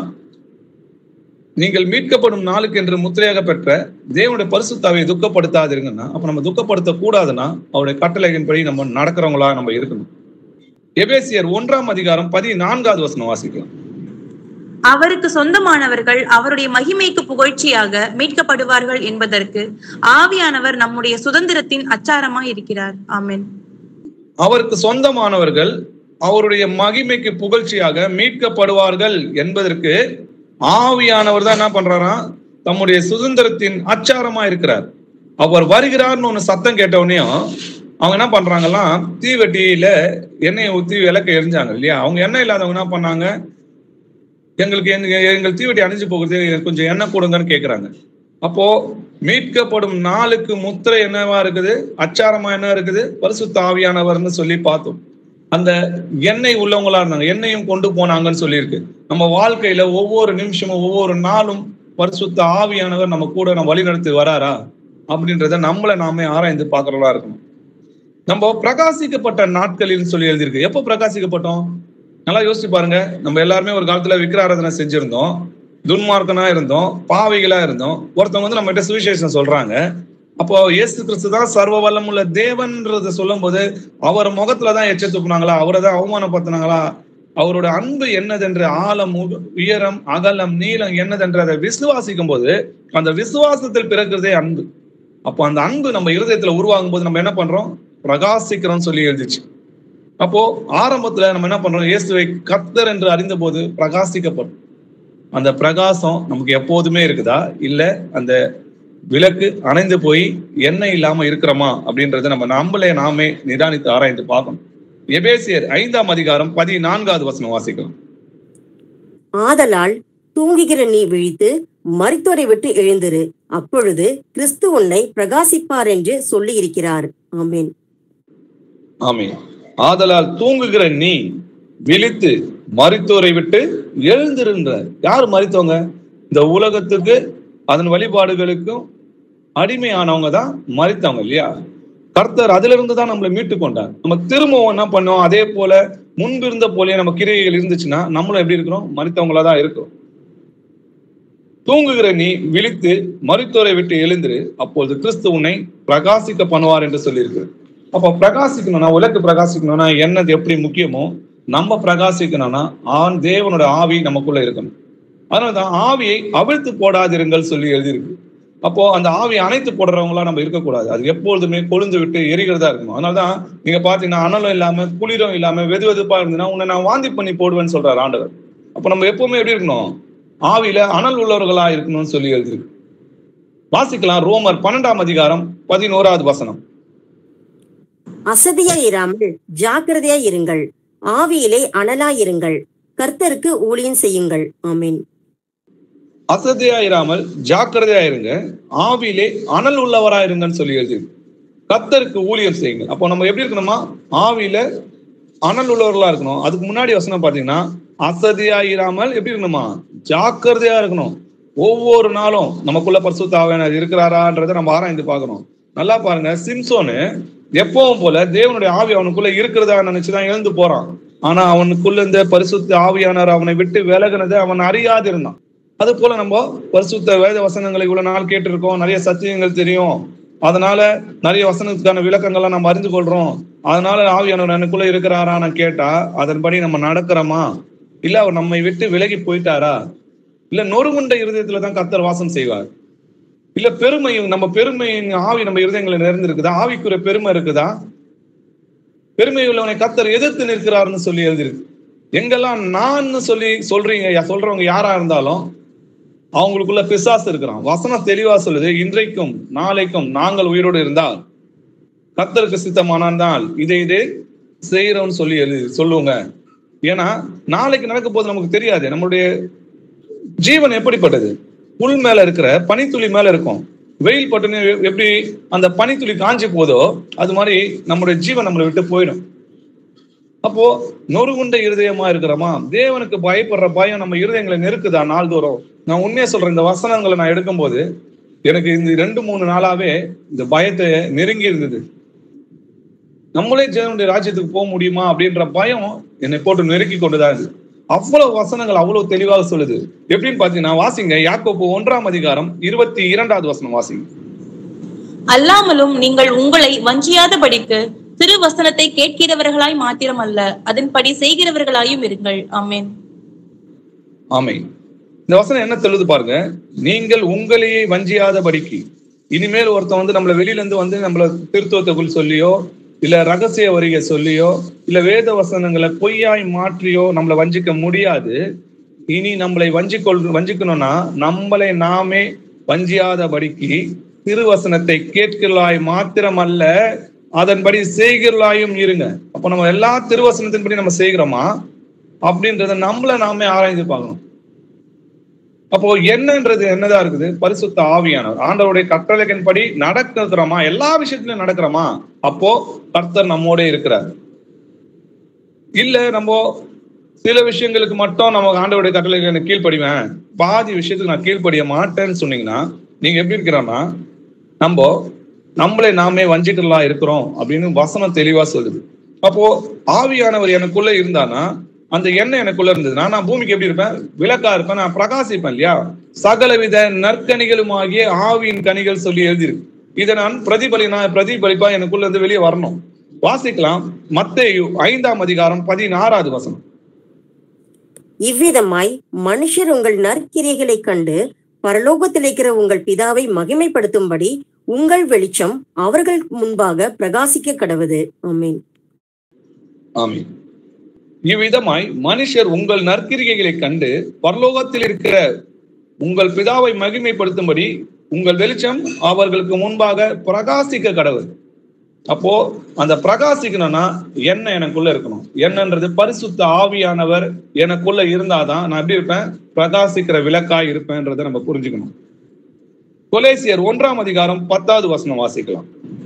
Speaker 1: நீங்கள் மீட்கப்படும் நாளுக்கு என்று முத்திரையாக பெற்ற தேவனுடைய பரிசுத்தாவை துக்கப்படுத்தாதிருங்கன்னா அப்ப நம்ம துக்கப்படுத்த கூடாதுன்னா அவருடைய கட்டளைகளின்படி நம்ம நடக்கிறவங்களா நம்ம இருக்கணும் எபேசியர் ஒன்றாம் அதிகாரம் பதினான்காவது வசனம் வாசிக்கலாம்
Speaker 2: அவருக்கு சொந்தமானவர்கள் அவருடைய மகிமைக்கு புகழ்ச்சியாக மீட்கப்படுவார்கள் என்பதற்கு ஆவியானவர் நம்முடைய சுதந்திரத்தின் அச்சாரமாய் இருக்கிறார் ஆமென்
Speaker 1: அவருக்கு சொந்தமானவர்கள் அவருடைய மகிமைக்கு புகழ்ச்சியாக மீட்கப்படுவார்கள் என்பதற்கு ஆவியானவர் தான் என்ன பண்றாராம் தம்முடைய சுதந்திரத்தின் அச்சாரமா இருக்கிறார் அவர் வருகிறார்னு ஒண்ணு சத்தம் கேட்டவுடனேயும் அவங்க என்ன பண்றாங்கலாம் தீவெட்டியில எண்ணெயை ஊத்தி விளக்க எரிஞ்சாங்க இல்லையா அவங்க எண்ணெய் இல்லாதவங்க என்ன பண்ணாங்க எங்களுக்கு எங்க- எங்கள் தீவெட்டி அணிஞ்சு போகுது கொஞ்சம் எண்ணெய் கொடுங்கன்னு கேக்குறாங்க அப்போ மீட்கப்படும் நாளுக்கு முத்திரை என்னவா இருக்குது அச்சாரமா என்ன இருக்குது பரிசுத்த ஆவியானவர்னு சொல்லி பார்த்தோம் அந்த எண்ணெய் உள்ளவங்களா இருந்தாங்க எண்ணெயும் கொண்டு போனாங்கன்னு சொல்லியிருக்கு நம்ம வாழ்க்கையில ஒவ்வொரு நிமிஷமும் ஒவ்வொரு நாளும் பரிசுத்த ஆவியானவர் நம்ம கூட நம்ம வழிநடத்தி வராரா அப்படின்றத நம்மள நாமே ஆராய்ந்து பார்க்கறதா இருக்கணும் நம்ம பிரகாசிக்கப்பட்ட நாட்களில் சொல்லி எழுதியிருக்கு எப்போ பிரகாசிக்கப்பட்டோம் நல்லா யோசிச்சு பாருங்க நம்ம எல்லாருமே ஒரு காலத்துல விக்கிராராதனை செஞ்சிருந்தோம் துன்மார்க்கனா இருந்தோம் பாவிகளா இருந்தோம் ஒருத்தவங்க வந்து நம்ம கிட்ட சுவிசேஷம் சொல்றாங்க அப்போ இயேசு கிறிஸ்து தான் சர்வ வல்லமுள்ள தேவன்றத சொல்லும்போது அவர் முகத்துல தான் எச்ச துப்புனாங்களா அவரை தான் அவமானப்படுத்தினாங்களா அவரோட அன்பு என்னதென்று ஆழம் உக- உயரம் அகலம் நீளம் என்னதென்றதை விசுவாசிக்கும் போது அந்த விசுவாசத்தில் பிறக்கிறதே அன்பு அப்போ அந்த அன்பு நம்ம இருதயத்துல உருவாகும் போது நம்ம என்ன பண்றோம் பிரகாசிக்கிறோம் சொல்லி எழுதிச்சு அப்போ ஆரம்பத்துல நம்ம என்ன பண்றோம் இயேசுவை கர்த்தர் என்று அறிந்த போது பிரகாசிக்கப்படும் அந்த பிரகாசம் நமக்கு எப்போதுமே இருக்குதா இல்ல அந்த விளக்கு அணைந்து போய் எண்ணெய் இல்லாம இருக்கிறோமா அப்படின்றத நம்ம நம்மளே நாமே நிதானித்து ஆராய்ந்து பார்க்கணும் எபேசியர் ஐந்தாம் அதிகாரம் பதினான்காவது வசனம் வாசிக்கலாம்
Speaker 3: ஆதலால் தூங்குகிற நீ விழித்து மரித்தோரை விட்டு எழுந்திரு அப்பொழுது கிறிஸ்து உன்னை பிரகாசிப்பார் என்று சொல்லி இருக்கிறார் ஆமென்
Speaker 1: ஆமே ஆதலால் தூங்குகிற நீ விழித்து மரித்தோரை விட்டு எழுந்திருன்ற யார் மரித்தவங்க இந்த உலகத்துக்கு அதன் வழிபாடுகளுக்கும் அடிமையானவங்க தான் மரித்தவங்க இல்லையா கர்த்தர் அதுல இருந்து தான் நம்மளை மீட்டு கொண்டார் நம்ம திரும்பவும் என்ன பண்ணோம் அதே போல முன்பு இருந்த போலயே நம்ம கிரியைகள் இருந்துச்சுன்னா நம்மளும் எப்படி இருக்கிறோம் மரித்தவங்களா தான் இருக்கிறோம் தூங்குகிற நீ விழித்து மருத்துவரை விட்டு எழுந்திரு அப்பொழுது கிறிஸ்து உன்னை பிரகாசிக்க பண்ணுவார் என்று சொல்லியிருக்கு அப்போ பிரகாசிக்கணும்னா உலக்கு பிரகாசிக்கணும்னா என்னது எப்படி முக்கியமோ நம்ம பிரகாசிக்கணும்னா ஆண் தேவனோட ஆவி நமக்குள்ள இருக்கணும் அதனாலதான் ஆவியை அவிழ்த்து போடாதிருங்கள் சொல்லி எழுதியிருக்கு அப்போ அந்த ஆவி அணைத்து போடுறவங்களா நம்ம இருக்கக்கூடாது அது எப்பொழுதுமே கொழுந்து விட்டு எரிகிறதா இருக்கணும் அதனாலதான் நீங்க பாத்தீங்கன்னா அனலும் இல்லாம குளிரும் இல்லாம வெது வெதுப்பா இருந்ததுன்னா உன்னை நான் வாந்தி பண்ணி போடுவேன்னு சொல்றாரு ஆண்டவர் அப்ப நம்ம எப்பவுமே எப்படி இருக்கணும் ஆவியில அனல் உள்ளவர்களா இருக்கணும்னு சொல்லி எழுதிருக்கு வாசிக்கலாம் ரோமர் பன்னெண்டாம் அதிகாரம் பதினோராவது வசனம்
Speaker 3: அசதியாய் இராமல் ஜாக்கிரதையாய் இருங்கள் ஆவியிலே அனலாய் இருங்கள் கர்த்தருக்கு ஊழியம் செய்யுங்கள் ஆமென்
Speaker 1: அசதியாயிராமல் ஜாக்கிரதையா இருங்க ஆவியிலே அனல் உள்ளவரா இருங்கன்னு சொல்லி எழுதிருக்கு கத்தருக்கு ஊழியம் செய்யுங்க அப்போ நம்ம எப்படி இருக்கணுமா ஆவியில அனல் உள்ளவர்களா இருக்கணும் அதுக்கு முன்னாடி வசனம் பாத்தீங்கன்னா அசதியாயிராமல் எப்படி இருக்கணுமா ஜாக்கிரதையா இருக்கணும் ஒவ்வொரு நாளும் நமக்குள்ள பரிசுத்த ஆவியானவர் இருக்கிறாரான்றதை நம்ம ஆராய்ந்து பார்க்கணும் நல்லா பாருங்க சிம்சோனு எப்பவும் போல தேவனுடைய ஆவி அவனுக்குள்ள இருக்கிறதா நினைச்சுதான் எழுந்து போறான் ஆனா அவனுக்குள்ள இந்த பரிசுத்த ஆவியானவர் அவனை விட்டு விலகுனதை அவன் அறியாது இருந்தான் அது போல நம்ம பரிசுத்த வேத வசனங்களை இவ்வளவு நாள் கேட்டிருக்கோம் நிறைய சத்தியங்கள் தெரியும் அதனால நிறைய வசனத்துக்கான விளக்கங்கள்லாம் நம்ம அறிந்து கொள்றோம் அதனால ஆவியானவர் எனக்குள்ள இருக்கிறாரா நான் கேட்டா அதன்படி நம்ம நடக்கிறோமா இல்ல அவர் நம்மை விட்டு விலகி போயிட்டாரா இல்ல நொறுகுண்ட இருதயத்துல தான் கத்தர் வாசம் செய்வார் இல்ல பெருமை நம்ம பெருமையின் ஆவி நம்ம இருதயங்களை நிறைந்திருக்குதா ஆவிக்குரிய பெருமை இருக்குதா பெருமை உள்ளவனை கத்தர் எதிர்த்து நிற்கிறாருன்னு சொல்லி எழுதிருக்கு எங்கெல்லாம் நான் சொல்லி சொல்றீங்க சொல்றவங்க யாரா இருந்தாலும் அவங்களுக்குள்ள பிசாசு இருக்கிறான் வசனம் தெளிவா சொல்லுது இன்றைக்கும் நாளைக்கும் நாங்கள் உயிரோடு இருந்தால் கத்தருக்கு சித்தமானால் இதை இதே செய்யறோம்னு சொல்லி எழுதி சொல்லுவோங்க ஏன்னா நாளைக்கு நடக்க போது நமக்கு தெரியாது நம்மளுடைய ஜீவன் எப்படிப்பட்டது புல் மேல இருக்கிற பனித்துளி மேல இருக்கும் வெயில் பட்டுன்னு எப்படி அந்த பனித்துளி காஞ்சி போதோ அது மாதிரி நம்முடைய ஜீவன் நம்மளை விட்டு போயிடும் அப்போ நொறுகுண்ட இருதயமா இருக்கிறோமா தேவனுக்கு பயப்படுற பயம் நம்ம இருதயங்களை நெருக்குதா நாள்தோறும் நான் உண்மையா சொல்றேன் இந்த வசனங்களை நான் எடுக்கும்போது எனக்கு இந்த ரெண்டு மூணு நாளாவே இந்த பயத்தை நெருங்கி இருந்தது நம்மளே தேவனுடைய ராஜ்யத்துக்கு போக முடியுமா அப்படின்ற பயம் என்னை போட்டு நெருக்கி கொண்டுதான் இருக்கு அவ்வளவு வசனங்கள் அவ்வளவு தெளிவாக சொல்லுது எப்படின்னு பாத்தீங்கன்னா வாசிங்க யாக்கோப்பு ஒன்றாம் அதிகாரம் இருபத்தி இரண்டாவது வசனம் வாசிங்க
Speaker 2: அல்லாமலும் நீங்கள் உங்களை வஞ்சியாதபடிக்கு திரு வசனத்தை கேட்கிறவர்களாய் மாத்திரமல்ல அதன்படி செய்கிறவர்களாயும் இருங்கள் ஆமென்
Speaker 1: ஆமை இந்த வசனம் என்ன சொல்லுது பாருங்க நீங்கள் உங்களையே வஞ்சியாதபடிக்கு இனிமேல் ஒருத்தன் வந்து நம்மள வெளியில இருந்து வந்து நம்மள திருத்துவத்துக்குள் சொல்லியோ இல்ல ரகசிய வரிகை சொல்லியோ இல்ல வேத வசனங்களை பொய்யாய் மாற்றியோ நம்மளை வஞ்சிக்க முடியாது இனி நம்மளை வஞ்சிக்கொள் வஞ்சிக்கணும்னா நம்மளை நாமே வஞ்சியாதபடிக்கு திருவசனத்தை கேட்கலாய் மாத்திரமல்ல அதன்படி செய்கிறலாயும் இருங்க அப்ப நம்ம எல்லா திருவசனத்தின்படி நம்ம செய்கிறோமா அப்படின்றத நம்மள நாமே ஆராய்ந்து பார்க்கணும் அப்போ என்னன்றது என்னதான் இருக்குது பரிசுத்த ஆவியானவர் ஆண்டவருடைய கட்டளைகளின்படி நடக்கிறோமா எல்லா விஷயத்திலும் நடக்கிறோமா அப்போ கர்த்தர் நம்மோட இருக்கிறார் இல்ல நம்ம சில விஷயங்களுக்கு மட்டும் நம்ம ஆண்டவருடைய கட்டளைக்கு கீழ்ப்படிவேன் பாதி விஷயத்துக்கு நான் கீழ்ப்படிய மாட்டேன்னு சொன்னீங்கன்னா நீங்க எப்படி இருக்கிறோம்னா நம்ம நம்மளே நாமே வஞ்சிக்கலாம் இருக்கிறோம் அப்படின்னு வசனம் தெளிவா சொல்லுது அப்போ ஆவியானவர் எனக்குள்ள இருந்தானா அந்த எண்ணெய் எனக்குள்ள இருந்ததுன்னா நான் பூமிக்கு எப்படி இருப்பேன் விளக்கா இருப்பேன் நான் பிரகாசிப்பேன் இல்லையா சகலவித நற்கனிகளும் ஆகிய ஆவியின் கனிகள் சொல்லி எழுதியிருக்கு இதை நான் பிரதிபலினா பிரதிபலிப்பா எனக்குள்ள இருந்து வெளியே வரணும் வாசிக்கலாம் மத்தேயு ஐந்தாம் அதிகாரம் பதினாறாவது வசனம்
Speaker 3: இவ்விதமாய் மனுஷர் உங்கள் நற்கிரியைகளைக் கண்டு பரலோகத்தில் இருக்கிற உங்கள் பிதாவை மகிமைப்படுத்தும்படி உங்கள் வெளிச்சம் அவர்கள் முன்பாக பிரகாசிக்க கடவுது ஆமென்
Speaker 1: ஆமீன் இவ்விதமாய் மனுஷர் உங்கள் நற்கிரிகைகளை கண்டு பரலோகத்தில் இருக்கிற உங்கள் பிதாவை மகிமைப்படுத்தும்படி உங்கள் வெளிச்சம் அவர்களுக்கு முன்பாக பிரகாசிக்க கடவுள் அப்போ அந்த பிரகாசிக்கணும்னா என்ன எனக்குள்ள இருக்கணும் என்னன்றது பரிசுத்த ஆவியானவர் எனக்குள்ள இருந்தாதான் நான் எப்படி இருப்பேன் பிரகாசிக்கிற விளக்காய் இருப்பேன்றதை நம்ம புரிஞ்சுக்கணும் கொலேசியர் ஒன்றாம் அதிகாரம் பத்தாவது வசனம் வாசிக்கலாம்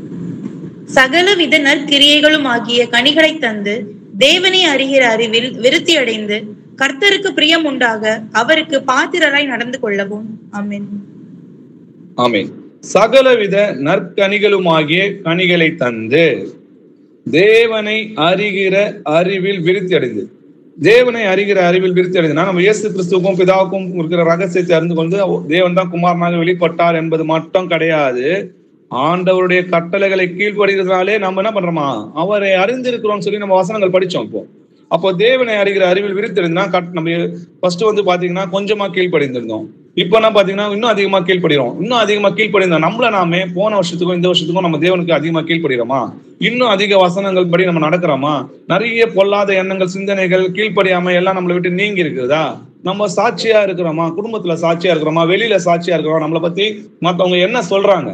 Speaker 2: சகலவித நற்கிரியைகளும் ஆகிய கனிகளை தந்து தேவனை அறிகிற அறிவில் விருத்தி அடைந்து கர்த்தருக்கு பிரியம் உண்டாக அவருக்கு பாத்திரராய் நடந்து கொள்ளவும் ஆமென்
Speaker 1: ஆமென் சகலவித நற்கனிகளுமாகிய கனிகளை தந்து தேவனை அறிகிற அறிவில் விருத்தி அடைந்து தேவனை அறிகிற அறிவில் விருத்தி அடைந்துனா நம்ம இயேசு கிறிஸ்துவுக்கும் பிதாவுக்கும் இருக்கிற ரகசியத்தை அறிந்து கொண்டு தேவன் தான் குமாரனாக வெளிப்பட்டார் என்பது மட்டும் கிடையாது ஆண்டவருடைய கட்டளைகளை கீழ்ப்படுகிறதுனாலே நம்ம என்ன பண்றோமா அவரை அறிந்திருக்கிறோம்னு சொல்லி நம்ம வசனங்கள் படிச்சோம் இப்போ அப்போ தேவனை அறிகிற அறிவில் விருத்திருந்தா கட் நம்ம ஃபர்ஸ்ட் வந்து பாத்தீங்கன்னா கொஞ்சமா கீழ்ப்படிந்திருந்தோம் இப்போ என்ன பாத்தீங்கன்னா இன்னும் அதிகமா கீழ்ப்படுகிறோம் இன்னும் அதிகமா கீழ்ப்படிந்தோம் நம்மள நாமே போன வருஷத்துக்கும் இந்த வருஷத்துக்கும் நம்ம தேவனுக்கு அதிகமா கீழ்ப்படுகிறோமா இன்னும் அதிக வசனங்கள் படி நம்ம நடக்கிறோமா நிறைய பொல்லாத எண்ணங்கள் சிந்தனைகள் கீழ்ப்படியாம எல்லாம் நம்மளை விட்டு நீங்கி இருக்குதா நம்ம சாட்சியா இருக்கிறோமா குடும்பத்துல சாட்சியா இருக்கிறோமா வெளியில சாட்சியா இருக்கிறோம் நம்மளை பத்தி மத்தவங்க என்ன சொல்றாங்க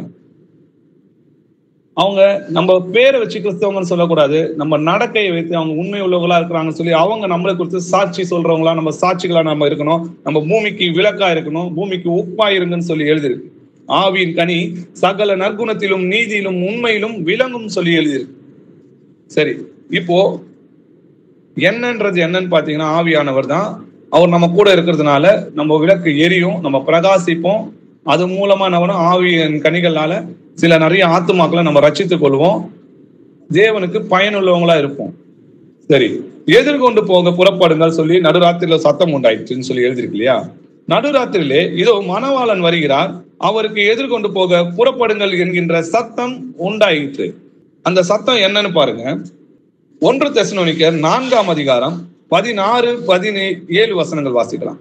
Speaker 1: அவங்க நம்ம பேரை வச்சு கிறிஸ்தவங்கன்னு சொல்லக்கூடாது நம்ம நடக்கையை வைத்து அவங்க உண்மை உள்ளவங்களா இருக்கிறாங்கன்னு சொல்லி அவங்க நம்மளை குறித்து சாட்சி சொல்றவங்களா நம்ம சாட்சிகளா நம்ம இருக்கணும் நம்ம பூமிக்கு விளக்கா இருக்கணும் பூமிக்கு உப்பா இருங்கன்னு சொல்லி எழுதிருக்கு ஆவியின் கனி சகல நற்குணத்திலும் நீதியிலும் உண்மையிலும் விளங்கும் சொல்லி எழுதியிருக்கு சரி இப்போ என்னன்றது என்னன்னு பாத்தீங்கன்னா ஆவியானவர் தான் அவர் நம்ம கூட இருக்கிறதுனால நம்ம விளக்கு எரியும் நம்ம பிரகாசிப்போம் அது மூலமா நம்ம ஆவியின் கனிகளால சில நிறைய ஆத்துமாக்களை நம்ம ரட்சித்துக் கொள்வோம் தேவனுக்கு பயனுள்ளவங்களா இருப்போம் சரி எதிர்கொண்டு போக புறப்படுங்கள் சொல்லி நடுராத்திரியில சத்தம் உண்டாயிடுச்சுன்னு சொல்லி எழுதிருக்கு இல்லையா நடுராத்திரியிலே இதோ மணவாளன் வருகிறார் அவருக்கு எதிர்கொண்டு போக புறப்படுங்கள் என்கின்ற சத்தம் உண்டாயிற்று அந்த சத்தம் என்னன்னு பாருங்க ஒன்று தெசனோனிக்கர் நான்காம் அதிகாரம் பதினாறு பதினே ஏழு வசனங்கள் வாசிக்கலாம்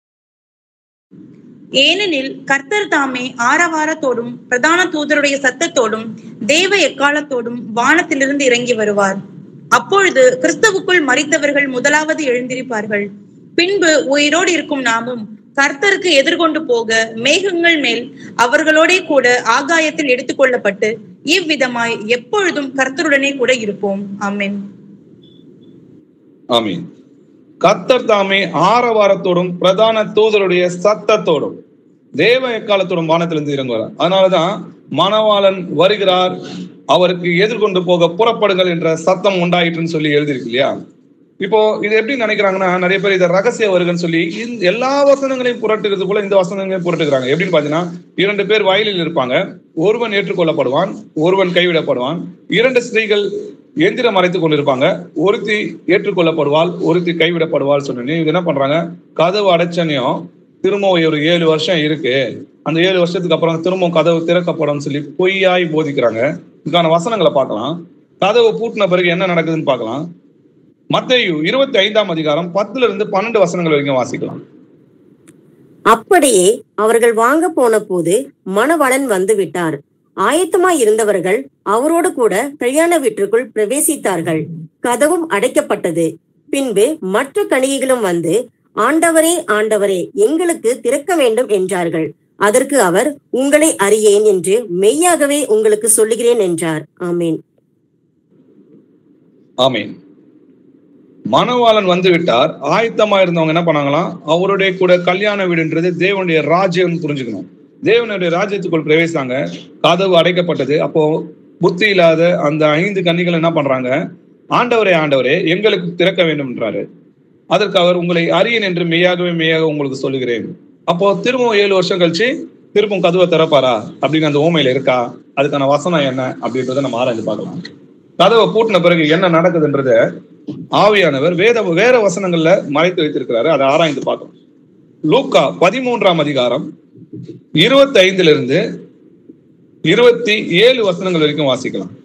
Speaker 2: ஏனெனில் கர்த்தர் தாமே ஆரவாரத்தோடும் பிரதான தூதருடைய சத்தத்தோடும் தேவ எக்காலத்தோடும் வானத்திலிருந்து இறங்கி வருவார் அப்பொழுது கிறிஸ்துவுக்குள் மறித்தவர்கள் முதலாவது எழுந்திருப்பார்கள் பின்பு உயிரோடு இருக்கும் நாமும் கர்த்தருக்கு எதிர்கொண்டு போக மேகங்கள் மேல் அவர்களோடே கூட ஆகாயத்தில் எடுத்துக்கொள்ளப்பட்டு இவ்விதமாய் எப்பொழுதும் கர்த்தருடனே கூட இருப்போம் ஆமென்
Speaker 1: ஆமீன் கர்த்தர் தாமே ஆரவாரத்தோடும் பிரதான தூதருடைய சத்தத்தோடும் தேவ எக்காலத்தோடும் வானத்திலிருந்து இறங்குவார் அதனாலதான் மணவாளன் வருகிறார் அவருக்கு எதிர்கொண்டு போக புறப்படுங்கள் என்ற சத்தம் உண்டாயிற்றுன்னு சொல்லி எழுதியிருக்கு இல்லையா இப்போ இது எப்படி நினைக்கிறாங்கன்னா நிறைய பேர் இதை ரகசிய வருகன்னு சொல்லி இந்த எல்லா வசனங்களையும் புரட்டுகிறது போல இந்த வசனங்களையும் புரட்டுகிறாங்க எப்படின்னு பாத்தீங்கன்னா இரண்டு பேர் வயலில் இருப்பாங்க ஒருவன் ஏற்றுக்கொள்ளப்படுவான் ஒருவன் கைவிடப்படுவான் இரண்டு ஸ்திரீகள் எந்திரம் மறைத்துக் கொண்டிருப்பாங்க ஒருத்தி ஏற்றுக்கொள்ளப்படுவாள் ஒருத்தி கைவிடப்படுவாள் சொன்னே இவங்க என்ன பண்றாங்க கதவு அடைச்சனையும் திரும்ப ஒரு ஏழு வருஷம் இருக்கு அந்த ஏழு வருஷத்துக்கு அப்புறம் திரும்ப கதவு திறக்கப்படும் சொல்லி பொய்யாய் போதிக்கிறாங்க இதுக்கான வசனங்களை பார்க்கலாம் கதவு பூட்டின பிறகு என்ன நடக்குதுன்னு பார்க்கலாம் மத்தேயு இருபத்தி ஐந்தாம் அதிகாரம் பத்துல இருந்து பன்னெண்டு வசனங்கள் வரைக்கும் வாசிக்கலாம்
Speaker 3: அப்படியே அவர்கள் வாங்க போன போது மணவாளன் வந்து விட்டார் ஆயத்தமாய் இருந்தவர்கள் அவரோடு கூட கல்யாண வீட்டிற்குள் பிரவேசித்தார்கள் கதவும் அடைக்கப்பட்டது பின்பு மற்ற கணிகைகளும் வந்து ஆண்டவரே ஆண்டவரே எங்களுக்கு திறக்க வேண்டும் என்றார்கள் அதற்கு அவர் உங்களை அறியேன் என்று மெய்யாகவே உங்களுக்கு சொல்லுகிறேன் என்றார் ஆமீன்
Speaker 1: ஆமீன் மணவாளன் வந்து விட்டார் ஆயத்தமா இருந்தவங்க என்ன பண்ணாங்களாம் அவருடைய கூட கல்யாண வீடுன்றது தேவனுடைய ராஜ்யம் புரிஞ்சுக்கணும் தேவனுடைய ராஜ்யத்துக்குள் பிரவேசித்தாங்க கதவு அடைக்கப்பட்டது அப்போ புத்தி இல்லாத அந்த ஐந்து கன்னிகள் என்ன பண்றாங்க ஆண்டவரே ஆண்டவரே எங்களுக்கு திறக்க வேண்டும் என்றாரு அதற்கு அவர் உங்களை அறியன் என்று மெய்யாகவே மெய்யாக உங்களுக்கு சொல்லுகிறேன் அப்போ திரும்பவும் ஏழு வருஷம் கழிச்சு திரும்பவும் கதவை திறப்பாரா அப்படின்னு அந்த ஓமையில இருக்கா அதுக்கான வசனம் என்ன அப்படின்றத நம்ம ஆராய்ந்து பார்க்கலாம் கதவை பூட்டின பிறகு என்ன நடக்குதுன்றத ஆவியானவர் வேத வேற வசனங்கள்ல மறைத்து வைத்திருக்கிறாரு அதை ஆராய்ந்து பார்க்கலாம் லூக்கா பதிமூன்றாம் அதிகாரம் இருபத்தி ஐந்துல இருந்து இருபத்தி ஏழு வசனங்கள் வரைக்கும் வாசிக்கலாம்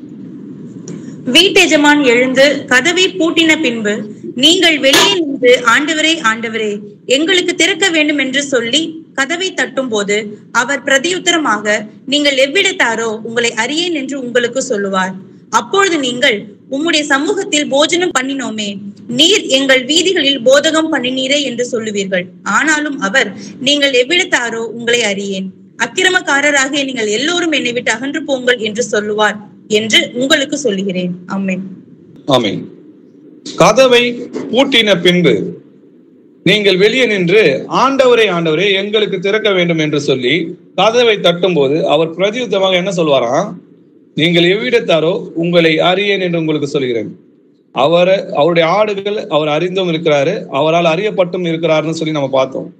Speaker 2: வீட்டெஜமான் எழுந்து கதவை பூட்டின பின்பு நீங்கள் வெளியே நின்று ஆண்டவரே ஆண்டவரே எங்களுக்கு திறக்க வேண்டும் என்று சொல்லி கதவை தட்டும் போது அவர் பிரதியுத்தரமாக நீங்கள் எவ்விடத்தாரோ உங்களை அறியேன் என்று உங்களுக்கு சொல்லுவார் அப்பொழுது நீங்கள் உம்முடைய சமூகத்தில் போஜனம் பண்ணினோமே நீர் எங்கள் வீதிகளில் போதகம் பண்ணினீரே என்று சொல்லுவீர்கள் ஆனாலும் அவர் நீங்கள் எவ்விடத்தாரோ உங்களை அறியேன் அக்கிரமக்காரராகிய நீங்கள் எல்லோரும் என்னை விட்டு அகன்று போங்கள் என்று சொல்லுவார் என்று உங்களுக்கு சொல்லுகிறேன் அம்மேன்
Speaker 1: ஆமீன் கதவை பூட்டின பின்பு நீங்கள் வெளியே நின்று ஆண்டவரே ஆண்டவரே எங்களுக்கு திறக்க வேண்டும் என்று சொல்லி கதவை தட்டும் போது அவர் பிரதியுத்தமாக என்ன சொல்வாராம் நீங்கள் எவ்விடத்தாரோ உங்களை அறியேன் என்று உங்களுக்கு சொல்கிறேன் அவர் அவருடைய ஆடுகள் அவர் அறிந்தும் இருக்கிறாரு அவரால் அறியப்பட்டும் இருக்கிறாருன்னு சொல்லி நம்ம பார்த்தோம்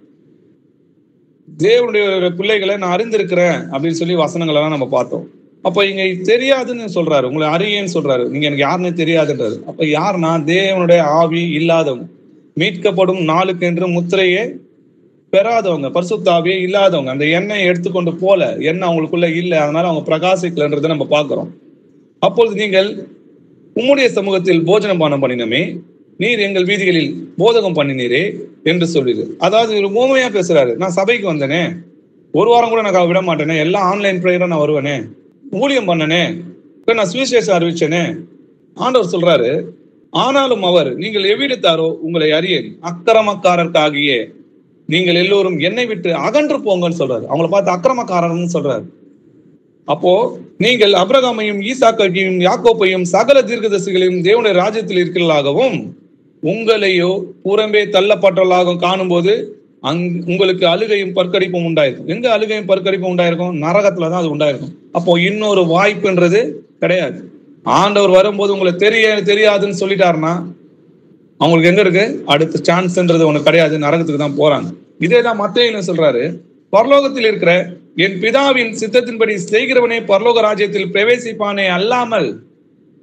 Speaker 1: தேவனுடைய பிள்ளைகளை நான் அறிந்திருக்கிறேன் அப்படின்னு சொல்லி வசனங்கள் எல்லாம் நம்ம பார்த்தோம் அப்ப இங்க தெரியாதுன்னு சொல்றாரு உங்களை அறியேன்னு சொல்றாரு நீங்க எனக்கு யாருன்னு தெரியாதுன்றாரு அப்ப யாருன்னா தேவனுடைய ஆவி இல்லாதவங்க மீட்கப்படும் நாளுக்கு என்று முத்திரையே பெறாதவங்க பரிசுத்த ஆவியே இல்லாதவங்க அந்த எண்ணெயை எடுத்துக்கொண்டு போல எண்ணெய் அவங்களுக்குள்ள இல்லை அதனால அவங்க பிரகாசிக்கலன்றதை நம்ம பார்க்கிறோம் அப்பொழுது நீங்கள் உம்முடைய சமூகத்தில் போஜனம் பானம் பண்ணினமே நீர் எங்கள் வீதிகளில் போதகம் பண்ணினீரே என்று சொல்லுது அதாவது ஒரு ஊமையா பேசுறாரு நான் சபைக்கு வந்தேனே ஒரு வாரம் கூட நான் விட மாட்டேனே எல்லாம் ஆன்லைன் ப்ரேயரா நான் வருவேனே ஊழியம் பண்ணனே இப்ப நான் சுவிசேஷம் அறிவிச்சேனே ஆண்டவர் சொல்றாரு ஆனாலும் அவர் நீங்கள் எவ்விடத்தாரோ உங்களை அறியேன் அக்கிரமக்காரர்க்காகிய நீங்கள் எல்லோரும் என்னை விட்டு அகன்று போங்கன்னு சொல்றாரு அவங்கள பார்த்து அக்கிரமக்காரர்னு சொல்றாரு அப்போ நீங்கள் அப்ரகாமையும் ஈசாக்கையும் யாக்கோப்பையும் சகல தீர்க்கதரிசிகளையும் தேவனுடைய ராஜ்யத்தில் இருக்கிறாகவும் உங்களையோ புறம்பே தள்ளப்பட்டவர்களாகவும் காணும்போது அங் உங்களுக்கு அழுகையும் பற்கடிப்பும் உண்டாயிருக்கும் எங்க அழுகையும் பற்கடிப்பும் உண்டாயிருக்கும் நரகத்துல தான் அது உண்டாயிருக்கும் அப்போ இன்னொரு வாய்ப்புன்றது கிடையாது ஆண்டவர் வரும்போது உங்களுக்கு தெரிய தெரியாதுன்னு சொல்லிட்டாருன்னா அவங்களுக்கு எங்க இருக்கு அடுத்த சான்ஸ்ன்றது உனக்கு கிடையாது நரகத்துக்கு தான் போறாங்க இதே தான் மத்தையிலும் சொல்றாரு பரலோகத்தில் இருக்கிற என் பிதாவின் சித்தத்தின்படி செய்கிறவனே பரலோக ராஜ்யத்தில் பிரவேசிப்பானே அல்லாமல்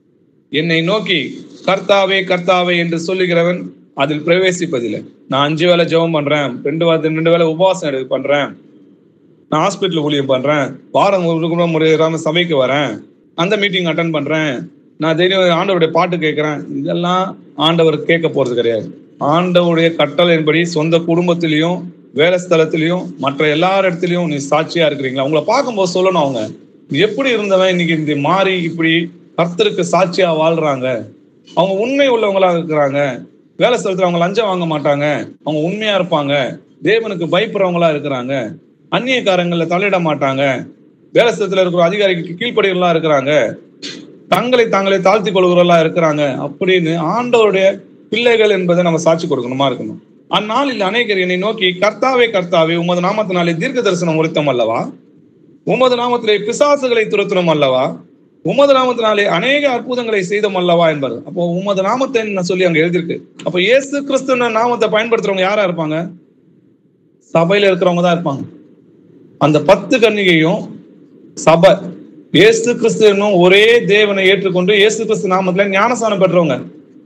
Speaker 1: என்னை நோக்கி கர்த்தாவே கர்த்தாவே என்று சொல்லுகிறவன் அதில் பிரவேசிப்பதில்லை நான் அஞ்சு வேளை ஜெபம் பண்றேன் ரெண்டு வாரத்து ரெண்டு வேளை உபவாசம் எடுக்க பண்றேன் நான் ஹாஸ்பிட்டல் ஊழியம் பண்றேன் வாரம் ஒரு கூட முறையிடாம சபைக்கு வரேன் அந்த மீட்டிங் அட்டன் பண்றேன் நான் தினம் ஆண்டவருடைய பாட்டு கேட்கிறேன் இதெல்லாம் ஆண்டவர் கேட்க போறது கிடையாது ஆண்டவருடைய கட்டளையின்படி சொந்த குடும்பத்திலையும் வேலை ஸ்தலத்திலையும் மற்ற எல்லா இடத்துலயும் நீ சாட்சியா இருக்கிறீங்களா உங்களை பார்க்கும்போது சொல்லணும் அவங்க நீ எப்படி இருந்தவன் இன்னைக்கு இந்த மாறி இப்படி கர்த்தருக்கு சாட்சியா வாழ்றாங்க அவங்க உண்மை உள்ளவங்களா இருக்கிறாங்க வேலை ஸ்தலத்துல அவங்க லஞ்சம் வாங்க மாட்டாங்க அவங்க உண்மையா இருப்பாங்க தேவனுக்கு பயப்படுறவங்களா இருக்கிறாங்க அந்நியக்காரங்கள்ல தலையிட மாட்டாங்க வேலை ஸ்தலத்துல இருக்கிற அதிகாரிக்கு கீழ்ப்படிகளா இருக்கிறாங்க தங்களை தாங்களே தாழ்த்தி கொள்கிறவர்களா இருக்கிறாங்க அப்படின்னு ஆண்டவருடைய பிள்ளைகள் என்பதை நம்ம சாட்சி கொடுக்கணுமா இருக்கணும் அந்நாளில் அநேகர் என்னை நோக்கி கர்த்தாவே கர்த்தாவே உமது நாமத்தினாலே தீர்க்க தரிசனம் உரைத்தோம் அல்லவா உமது நாமத்திலே பிசாசுகளை துரத்தணும் அல்லவா உமது நாமத்தினாலே அநேக அற்புதங்களை செய்தோம் அல்லவா என்பது அப்போ உமது நாமத்தை நான் சொல்லி அங்க எழுதியிருக்கு அப்போ இயேசு கிறிஸ்து நாமத்தை பயன்படுத்துறவங்க யாரா இருப்பாங்க சபையில இருக்கிறவங்க தான் இருப்பாங்க அந்த பத்து கன்னிகையும் சபை இயேசு கிறிஸ்து என்னும் ஒரே தேவனை ஏற்றுக்கொண்டு இயேசு கிறிஸ்து நாமத்துல ஞானஸ்தானம் பெற்றவங்க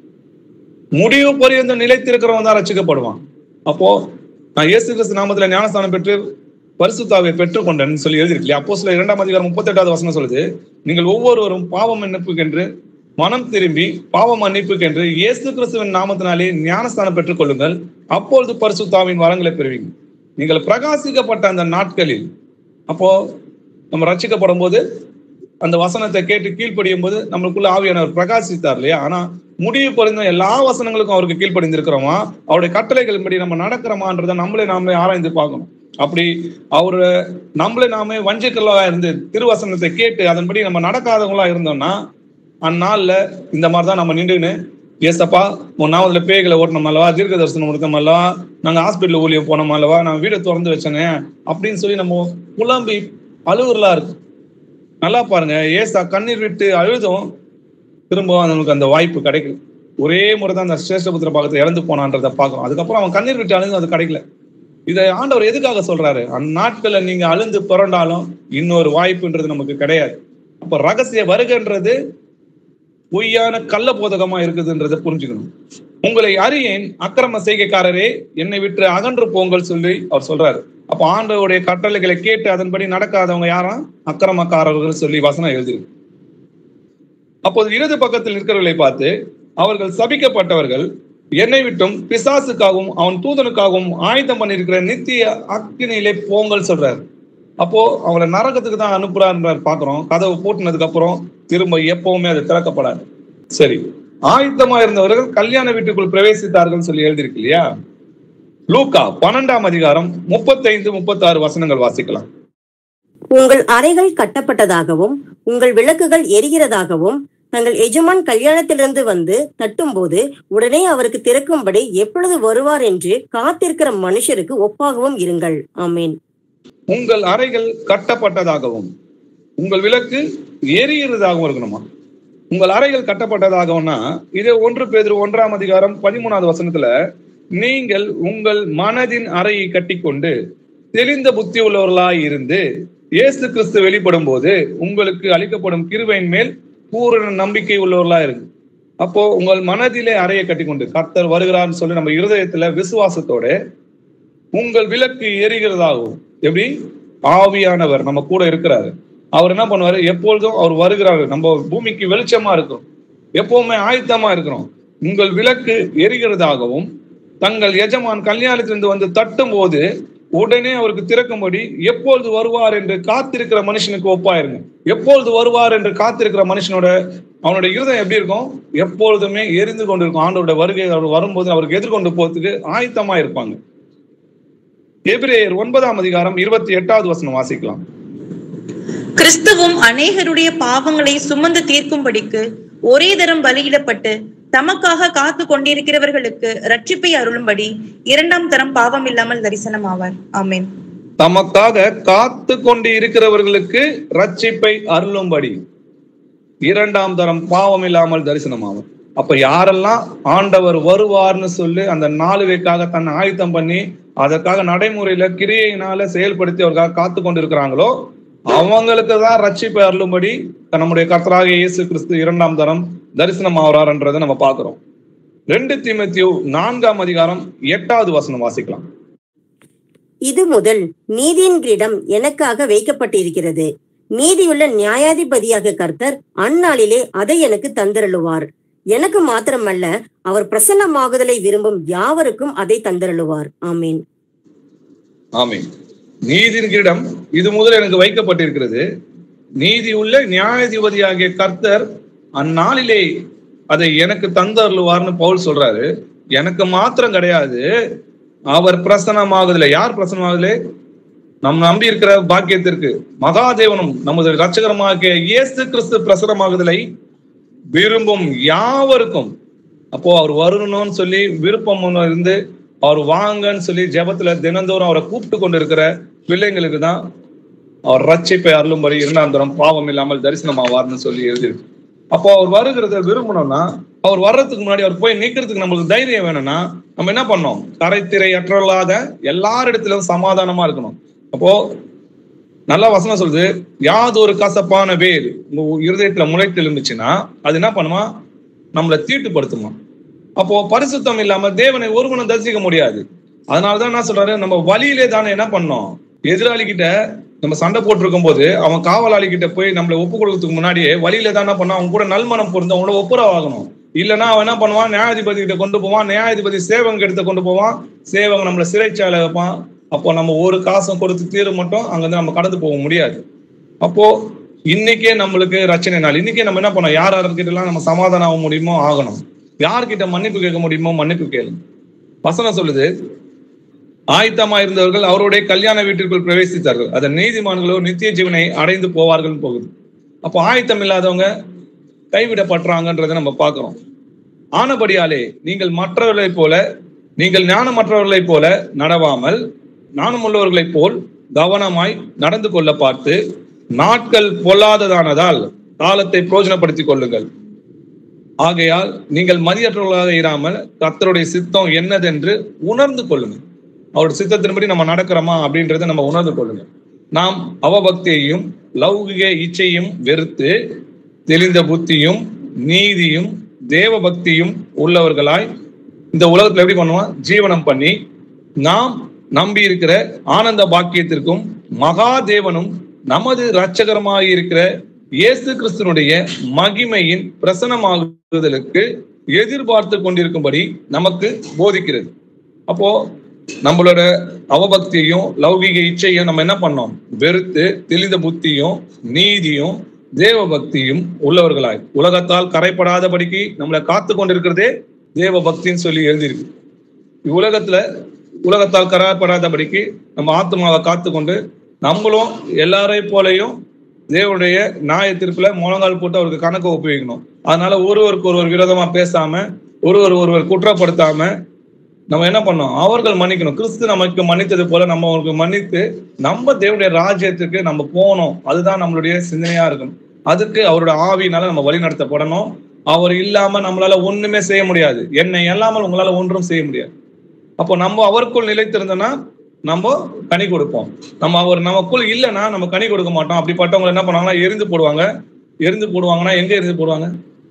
Speaker 1: முடிவு பரியந்த நிலைத்திருக்கிறவன் தான் ரசிக்கப்படுவான் அப்போ நான் இயேசு கிறிஸ்து நாமத்துல ஞானஸ்தானம் பெற்று பரிசுத்தாவை பெற்றுக்கொண்டேன்னு சொல்லி எழுதிருக்கு அப்போ சில இரண்டாம் அதிகாரம் முப்பத்தி எட்டாவது வசனம் சொல்லுது நீங்கள் ஒவ்வொருவரும் பாவம் மன்னிப்புக்கென்று மனம் திரும்பி பாவம் மன்னிப்புக்கென்று இயேசு கிறிஸ்துவின் நாமத்தினாலே ஞானஸ்தானம் பெற்றுக் கொள்ளுங்கள் அப்பொழுது பரிசுத்தாவின் வரங்களை பெறுவீங்க நீங்கள் பிரகாசிக்கப்பட்ட அந்த நாட்களில் அப்போ நம்ம ரட்சிக்கப்படும் போது அந்த வசனத்தை கேட்டு கீழ்ப்படியும் போது நம்மளுக்குள்ள ஆவியானவர் பிரகாசித்தார் இல்லையா ஆனா முடிவு பொருந்த எல்லா வசனங்களுக்கும் அவருக்கு கீழ்ப்படிந்திருக்கிறோமா அவருடைய கட்டளைகளின்படி நம்ம நடக்கிறோமான்றதை நம்மளே நாமளே ஆராய்ந்து பார்க்கணும் அப்படி அவரு நம்மளே நாமே வஞ்சிக்கலா இருந்து திருவசனத்தை கேட்டு அதன்படி நம்ம நடக்காதவங்களா இருந்தோம்னா அந்நாள்ல இந்த மாதிரிதான் நம்ம நின்றுன்னு ஏசப்பா உன் நாவதுல பேய்களை ஓட்டணும் அல்லவா தீர்க்க தரிசனம் கொடுத்தோம் அல்லவா நாங்க ஹாஸ்பிட்டல் ஊழியம் போனோம் அல்லவா நான் வீடை திறந்து வச்சேனே அப்படின்னு சொல்லி நம்ம புலம்பி அழுகுறலா இருக்கு நல்லா பாருங்க ஏசா கண்ணீர் விட்டு அழுதும் திரும்ப நமக்கு அந்த வாய்ப்பு கிடைக்கல ஒரே முறை தான் அந்த சிரேஷ்டபுத்திர பாகத்தை இறந்து போனான்றதை பார்க்கணும் அதுக்கப்புறம் அவன் கண்ணீர் விட்டு அழுதும் அது கிடைக்கல இதை ஆண்டவர் எதுக்காக சொல்றாரு அந்நாட்கள்ல நீங்க அழுந்து புரண்டாலும் இன்னொரு வாய்ப்புன்றது நமக்கு கிடையாது அப்ப ரகசிய வருகன்றது பொய்யான கள்ள போதகமா இருக்குதுன்றதை புரிஞ்சுக்கணும் உங்களை அறியேன் அக்கிரம செய்கைக்காரரே என்னை விட்டு அகன்று போங்கள் சொல்லி அவர் சொல்றாரு அப்ப ஆண்டவருடைய கட்டளைகளை கேட்டு அதன்படி நடக்காதவங்க யாரா அக்கிரமக்காரர்கள் சொல்லி வசனம் எழுதிருக்கு அப்போது இடது பக்கத்தில் இருக்கிறவர்களை பார்த்து அவர்கள் சபிக்கப்பட்டவர்கள் என்னை விட்டும் பிசாசுக்காகவும் அவன் தூதனுக்காகவும் ஆயுதம் பண்ணியிருக்கிற நித்திய அக்கினியிலே போங்கள் சொல்றாரு அப்போ அவங்கள நரகத்துக்கு தான் அனுப்புறாருன்றார் பாக்குறோம் கதவு பூட்டினதுக்கு அப்புறம் திரும்ப எப்பவுமே அது திறக்கப்படாது சரி ஆயுத்தமா இருந்தவர்கள் கல்யாண வீட்டுக்குள் பிரவேசித்தார்கள் சொல்லி எழுதியிருக்கு இல்லையா லூக்கா பன்னெண்டாம் அதிகாரம் முப்பத்தைந்து முப்பத்தாறு வசனங்கள் வாசிக்கலாம்
Speaker 3: உங்கள் அறைகள் கட்டப்பட்டதாகவும் உங்கள் விளக்குகள் எரிகிறதாகவும் தங்கள் எஜமான் கல்யாணத்திலிருந்து வந்து தட்டும்போது உடனே அவருக்கு திறக்கும்படி எப்பொழுது வருவார் என்று காத்திருக்கிற மனுஷருக்கு ஒப்பாகவும் இருங்கள் ஆமேன்
Speaker 1: உங்கள் அறைகள் கட்டப்பட்டதாகவும் உங்கள் விளக்கு எரிகிறதாகவும் இருக்கணுமா உங்கள் அறைகள் கட்டப்பட்டதாகவும்னா இது ஒன்று பேர் ஒன்றாம் அதிகாரம் பதிமூணாவது வசனத்துல நீங்கள் உங்கள் மனதின் அறையை கட்டிக்கொண்டு தெளிந்த புத்தி உள்ளவர்களாய் இருந்து இயேசு கிறிஸ்து வெளிப்படும் போது உங்களுக்கு அளிக்கப்படும் கிருபையின் மேல் பூரண நம்பிக்கை உள்ளவர்களா இருக்கு அப்போ உங்கள் மனதிலே அறையை கட்டிக்கொண்டு கர்த்தர் வருகிறார்னு சொல்லி நம்ம இருதயத்துல விசுவாசத்தோட உங்கள் விளக்கு எரிகிறதாகும் எப்படி ஆவியானவர் நம்ம கூட இருக்கிறாரு அவர் என்ன பண்ணுவாரு எப்பொழுதும் அவர் வருகிறாரு நம்ம பூமிக்கு வெளிச்சமா இருக்கிறோம் எப்பவுமே ஆயத்தமா இருக்கிறோம் உங்கள் விளக்கு எரிகிறதாகவும் தங்கள் எஜமான் கல்யாணத்திலிருந்து வந்து தட்டும் போது உடனே அவருக்கு திறக்கும்படி எப்பொழுது வருவார் என்று காத்திருக்கிற மனுஷனுக்கு ஒப்பாயிருங்க எப்பொழுது வருவார் என்று காத்திருக்கிற மனுஷனோட அவனுடைய இருதயம் எப்படி இருக்கும் எப்பொழுதுமே எரிந்து கொண்டிருக்கும் ஆண்டோட வருகை அவர் வரும்போது அவருக்கு எதிர்கொண்டு போறதுக்கு ஆயத்தமா இருப்பாங்க எபிரேயர் ஒன்பதாம் அதிகாரம் இருபத்தி எட்டாவது வசனம் வாசிக்கலாம்
Speaker 2: கிறிஸ்துவும் அநேகருடைய பாவங்களை சுமந்து தீர்க்கும்படிக்கு ஒரே தரம் பலியிடப்பட்டு தமக்காக காத்து கொண்டிருக்கிறவர்களுக்கு ரட்சிப்பை அருளும்படி இரண்டாம் தரம் பாவம் இல்லாமல் தரிசனம் ஆவார் ஆமேன்
Speaker 1: தமக்காக காத்து கொண்டு இருக்கிறவர்களுக்கு ரட்சிப்பை அருளும்படி இரண்டாம் தரம் பாவம் இல்லாமல் தரிசனமாகும் அப்ப யாரெல்லாம் ஆண்டவர் வருவார்னு சொல்லி அந்த நாளுகைக்காக தன்னை ஆயத்தம் பண்ணி அதற்காக நடைமுறையில கிரியையினால செயல்படுத்தி அவருக்காக காத்து கொண்டு இருக்கிறாங்களோ அவங்களுக்கு தான் ரட்சிப்பை அருளும்படி நம்முடைய கர்த்தராகிய இயேசு கிறிஸ்து இரண்டாம் தரம் தரிசனம் ஆகிறார்ன்றதை நம்ம பார்க்கிறோம் ரெண்டு தீமத்தியோ நான்காம் அதிகாரம் எட்டாவது வசனம் வாசிக்கலாம்
Speaker 3: இது முதல் நீதியின் கிரீடம் எனக்காக வைக்கப்பட்டிருக்கிறது நீதியுள்ள நியாயாதிபதியாக கர்த்தர் அந்நாளிலே அதை எனக்கு தந்தருளுவார் எனக்கு மாத்திரமல்ல அவர் பிரசன்னமாகுதலை விரும்பும் யாவருக்கும் அதை தந்தருளுவார் ஆமீன்
Speaker 1: ஆமென் நீதியின் கிரீடம் இது முதல் எனக்கு வைக்கப்பட்டிருக்கிறது நீதி உள்ள நியாயாதிபதியாகிய கர்த்தர் அந்நாளிலே அதை எனக்கு தந்தருளுவார்னு பவுல் சொல்றாரு எனக்கு மாத்திரம் கிடையாது அவர் பிரசனமாகுதில்லை யார் பிரசனமாகுதில்லை நம் நம்பி இருக்கிற பாக்கியத்திற்கு மகாதேவனும் நமது ரட்சகரமாகிய இயேசு கிறிஸ்து பிரசனமாகுதலை விரும்பும் யாவருக்கும் அப்போ அவர் வரணும்னு சொல்லி விருப்பம் ஒண்ணு இருந்து அவர் வாங்கன்னு சொல்லி ஜெபத்துல தினந்தோறும் அவரை கூப்பிட்டு கொண்டு இருக்கிற பிள்ளைங்களுக்கு தான் அவர் ரட்சிப்பை அருளும்படி இரண்டாம் தரம் பாவம் இல்லாமல் தரிசனமாவார்னு சொல்லி எழுதியிருக்கு அப்போ அவர் வருகிறத விரும்பணும்னா அவர் வர்றதுக்கு முன்னாடி அவர் போய் நிக்கிறதுக்கு நம்மளுக்கு தைரியம் வேணும்னா நம்ம என்ன பண்ணோம் கரைத்திரை அற்றலாத எல்லாரிடத்திலும் சமாதானமா இருக்கணும் அப்போ நல்ல வசனம் சொல்லுது யாது ஒரு கசப்பான வேர் உங்க இருதயத்துல முளைத்து இருந்துச்சுன்னா அது என்ன பண்ணுமா நம்மளை தீட்டுப்படுத்துமா அப்போ பரிசுத்தம் இல்லாம தேவனை ஒருவனும் தரிசிக்க முடியாது அதனாலதான் என்ன சொல்றாரு நம்ம வழியிலே தானே என்ன பண்ணோம் எதிராளி கிட்ட நம்ம சண்டை போட்டிருக்கும் போது அவன் காவலாளி கிட்ட போய் நம்மளை ஒப்பு கொடுக்கறதுக்கு முன்னாடியே வழியில தான் என்ன பண்ணான் அவன் கூட நல்மனம் பொருந்து அவனோட ஒப்புரவாகணும் இல்லைன்னா அவன் என்ன பண்ணுவான் நியாயாதிபதி கிட்ட கொண்டு போவான் நியாயாதிபதி சேவங்க எடுத்து கொண்டு போவான் சேவங்க நம்மளை சிறைச்சாலை வைப்பான் அப்போ நம்ம ஒரு காசும் கொடுத்து தீர மட்டும் அங்கிருந்து நம்ம கடந்து போக முடியாது அப்போ இன்னைக்கே நம்மளுக்கு ரச்சனை நாள் இன்னைக்கே நம்ம என்ன பண்ணோம் யார் யார்கிட்ட எல்லாம் நம்ம சமாதானம் ஆக முடியுமோ ஆகணும் யார்கிட்ட மன்னிப்பு கேட்க முடியுமோ மன்னிப்பு கேளு வசனம் சொல்லுது ஆயத்தமா இருந்தவர்கள் அவருடைய கல்யாண வீட்டிற்குள் பிரவேசித்தார்கள் அதன் நீதிமான்களோ நித்திய ஜீவனை அடைந்து போவார்கள் போகுது அப்போ ஆயத்தம் இல்லாதவங்க கைவிடப்படுறாங்கன்றதை நம்ம பார்க்கிறோம் ஆனபடியாலே நீங்கள் மற்றவர்களைப் போல நீங்கள் ஞானமற்றவர்களைப் போல நடவாமல் ஞானமுள்ளவர்களைப் போல் கவனமாய் நடந்து கொள்ள பார்த்து நாட்கள் பொல்லாததானதால் காலத்தை பிரயோஜனப்படுத்திக் கொள்ளுங்கள் ஆகையால் நீங்கள் மதியற்றவர்களாக இராமல் கர்த்தருடைய சித்தம் என்னதென்று உணர்ந்து கொள்ளுங்கள் அவருடைய சித்தத்தின்படி நம்ம நடக்கிறோமா அப்படின்றத நம்ம உணர்ந்து கொள்ளுங்க நாம் அவபக்தியையும் லௌகிக இச்சையும் வெறுத்து தெளிந்த புத்தியும் நீதியும் தேவ பக்தியும் உள்ளவர்களாய் இந்த உலகத்துல எப்படி பண்ணுவோம் ஜீவனம் பண்ணி நாம் நம்பி இருக்கிற ஆனந்த பாக்கியத்திற்கும் மகாதேவனும் நமது இரட்சகரமாக இருக்கிற இயேசு கிறிஸ்துனுடைய மகிமையின் பிரசனமாகுதலுக்கு எதிர்பார்த்து கொண்டிருக்கும்படி நமக்கு போதிக்கிறது அப்போ நம்மளோட அவபக்தியையும் லௌகிக இச்சையும் நம்ம என்ன பண்ணோம் வெறுத்து தெளிந்த புத்தியும் நீதியும் தேவ பக்தியும் உள்ளவர்களாய் உலகத்தால் கரைப்படாதபடிக்கு நம்மளை காத்து கொண்டிருக்கிறதே தேவ பக்தின்னு சொல்லி எழுதியிருக்கு இவ்வுலகத்துல உலகத்தால் கரைப்படாதபடிக்கு நம்ம ஆத்மாவை காத்து கொண்டு நம்மளும் எல்லாரையும் போலையும் தேவனுடைய நியாய தீர்ப்புல முழங்கால் போட்டு அவருக்கு கணக்கு ஒப்புவிக்கணும் அதனால ஒருவருக்கு ஒருவர் விரோதமா பேசாம ஒருவர் ஒருவர் குற்றப்படுத்தாம நம்ம என்ன பண்ணோம் அவர்கள் மன்னிக்கணும் கிறிஸ்து நமக்கு மன்னித்தது போல நம்ம அவருக்கு மன்னித்து நம்ம தேவனுடைய ராஜ்யத்துக்கு நம்ம போகணும் அதுதான் நம்மளுடைய சிந்தனையா இருக்கணும் அதுக்கு அவரோட ஆவியினால நம்ம வழி நடத்தப்படணும் அவர் இல்லாம நம்மளால ஒண்ணுமே செய்ய முடியாது என்னை இல்லாமல் உங்களால ஒன்றும் செய்ய முடியாது அப்போ நம்ம அவருக்குள் நிலைத்திருந்தோம்னா நம்ம கனி கொடுப்போம் நம்ம அவர் நமக்குள் இல்லைன்னா நம்ம கனி கொடுக்க மாட்டோம் அப்படிப்பட்டவங்க என்ன பண்ணுவாங்கன்னா எரிந்து போடுவாங்க எரிந்து போடுவாங்கன்னா எங்க எரிந்து போடுவாங்க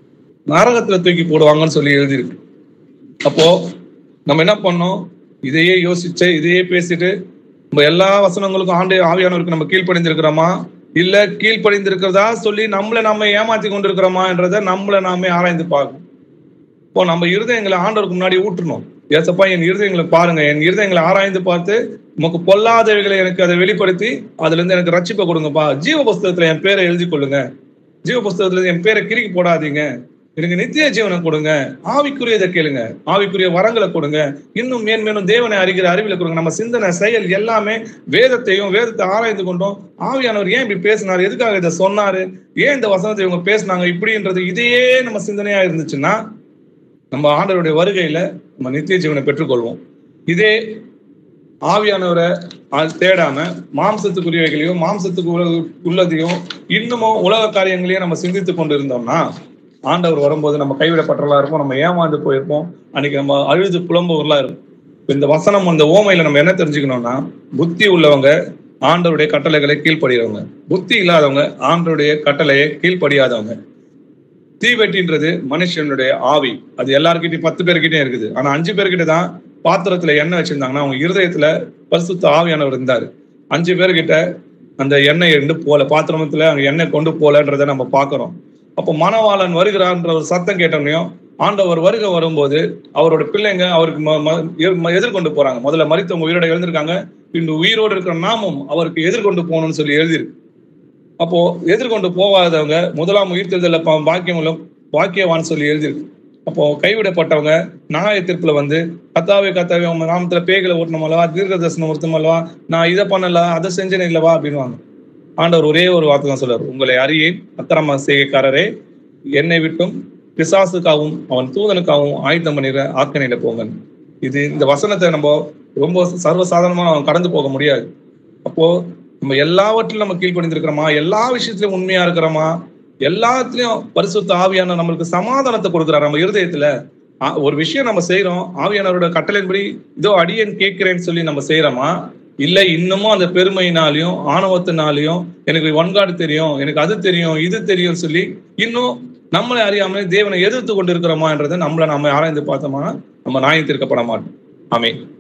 Speaker 1: நரகத்துல தூக்கி போடுவாங்கன்னு சொல்லி எழுதியிருக்கு அப்போ நம்ம என்ன பண்ணோம் இதையே யோசிச்சு இதையே பேசிட்டு நம்ம எல்லா வசனங்களுக்கும் ஆண்டு ஆவியானவருக்கு நம்ம கீழ்ப்படிந்திருக்கிறோமா இல்ல கீழ்ப்படிந்திருக்கிறதா சொல்லி நம்மளை நம்ம ஏமாத்தி கொண்டிருக்கிறோமான்றத நம்மளை நாமே ஆராய்ந்து பார்க்கணும் இப்போ நம்ம இருதயங்களை ஆண்டவருக்கு முன்னாடி ஊற்றணும் ஏசப்பா என் இருதயங்களை பாருங்க என் இருதயங்களை ஆராய்ந்து பார்த்து உமக்கு பொல்லாதவைகளை எனக்கு அதை வெளிப்படுத்தி அதுல இருந்து எனக்கு ரட்சிப்பை கொடுங்கப்பா ஜீவ புஸ்தகத்துல என் பேரை எழுதி கொள்ளுங்க ஜீவ புஸ்தகத்துல என் பேரை கிறுக்கி போடாதீங்க எனக்கு நித்திய ஜீவனை கொடுங்க ஆவிக்குரியதை கேளுங்க ஆவிக்குரிய வரங்களை கொடுங்க இன்னும் மேன்மேலும் தேவனை அறிகிற அறிவில கொடுங்க நம்ம சிந்தனை செயல் எல்லாமே வேதத்தையும் வேதத்தை ஆராய்ந்து கொண்டோம் ஆவியானவர் ஏன் இப்படி பேசினாரு எதுக்காக இதை சொன்னாரு ஏன் இந்த வசனத்தை இவங்க பேசினாங்க இப்படின்றது இதையே நம்ம சிந்தனையா இருந்துச்சுன்னா நம்ம ஆண்டவருடைய வருகையில நம்ம நித்திய ஜீவனை பெற்றுக்கொள்வோம் இதே ஆவியானவரை அது தேடாம மாம்சத்துக்குரியவைகளையும் மாம்சத்துக்கு உள்ள- உள்ளதையும் இன்னமும் உலக காரியங்களையும் நம்ம சிந்தித்து கொண்டு இருந்தோம்னா ஆண்டவர் வரும்போது நம்ம கைவிடப்பட்டவர்களா இருப்போம் நம்ம ஏமாந்து போயிருப்போம் அன்னைக்கு நம்ம அழுது புலம்புவர்களா இருப்போம் இப்ப இந்த வசனம் இந்த ஓமையில நம்ம என்ன தெரிஞ்சுக்கணும்னா புத்தி உள்ளவங்க ஆண்டவருடைய கட்டளைகளை கீழ்ப்படுகிறவங்க புத்தி இல்லாதவங்க ஆண்டவருடைய கட்டளையை கீழ்ப்படியாதவங்க தீவெட்டின்றது மனுஷனுடைய ஆவி அது எல்லாருக்கிட்டையும் பத்து பேர்கிட்டயும் இருக்குது ஆனா அஞ்சு பேர்கிட்ட தான் பாத்திரத்துல எண்ணெய் வச்சிருந்தாங்கன்னா அவங்க இருதயத்துல பரிசுத்த ஆவியானவர் இருந்தாரு அஞ்சு பேர்கிட்ட அந்த எண்ணெய் இருந்து போல பாத்திரத்துல அங்க எண்ணெய் கொண்டு போலன்றதை நம்ம பார்க்கிறோம் அப்போ மணவாளன் வருகிறான்ற ஒரு சத்தம் கேட்டோம்னையும் ஆண்டவர் வருக வரும்போது அவரோட பிள்ளைங்க அவருக்கு ம- ம- எ- எதிர்கொண்டு போறாங்க முதல்ல மரித்தவங்க உயிரோட எழுந்திருக்காங்க பின்பு உயிரோடு இருக்கிற நாமும் அவருக்கு எதிர்கொண்டு போகணும்னு சொல்லி எழுதியிருக்கு அப்போ எதிர்கொண்டு போகாதவங்க முதலாம் உயிர்த்தெழுதல பா- பாக்கியம் உள்ள பாக்கியவான் சொல்லி எழுதியிருக்கு அப்போ கைவிடப்பட்டவங்க நியாய தீர்ப்புல வந்து கத்தாவே கத்தாவே உங்க நாமத்துல பேய்களை ஓட்டணும் அல்லவா தீர்க்க தரிசனம் ஒருத்தம் அல்லவா நான் இதை பண்ணல அதை செஞ்சேன் இல்லவா அப்படின்வாங்க ஆண்டவர் ஒரே ஒரு வார்த்தை தான் சொல்றாரு உங்களை அறியேன் அக்கிரம செய்கைக்காரரே என்னை விட்டும் பிசாசுக்காகவும் அவன் தூதனுக்காகவும் ஆயுதம் பண்ணிடுற ஆக்கணையில போங்க இது இந்த வசனத்தை நம்ம ரொம்ப சர்வசாதாரணமா கடந்து போக முடியாது அப்போ நம்ம எல்லாவற்றிலும் நம்ம கீழ்ப்படிந்திருக்கிறோமா எல்லா விஷயத்திலும் உண்மையா இருக்கிறோமா எல்லாத்துலயும் பரிசுத்த ஆவியான நம்மளுக்கு சமாதானத்தை கொடுக்குறாரு நம்ம இருதயத்துல ஆ, ஒரு விஷயம் நம்ம செய்யறோம் ஆவியானவரோட கட்டளையின்படி இதோ அடியேன் கேட்கிறேன்னு சொல்லி நம்ம செய்யறோமா இல்ல இன்னமும் அந்த பெருமையினாலையும் ஆணவத்தினாலையும் எனக்கு ஒன்காடு தெரியும் எனக்கு அது தெரியும் இது தெரியும் சொல்லி இன்னும் நம்மளை அறியாமலே தேவனை எதிர்த்து கொண்டு இருக்கிறோமான்றதை நம்மளை நாம ஆராய்ந்து பார்த்தோம்னா நம்ம நியாயம் தீர்க்கப்பட மாட்டோம் ஆமென்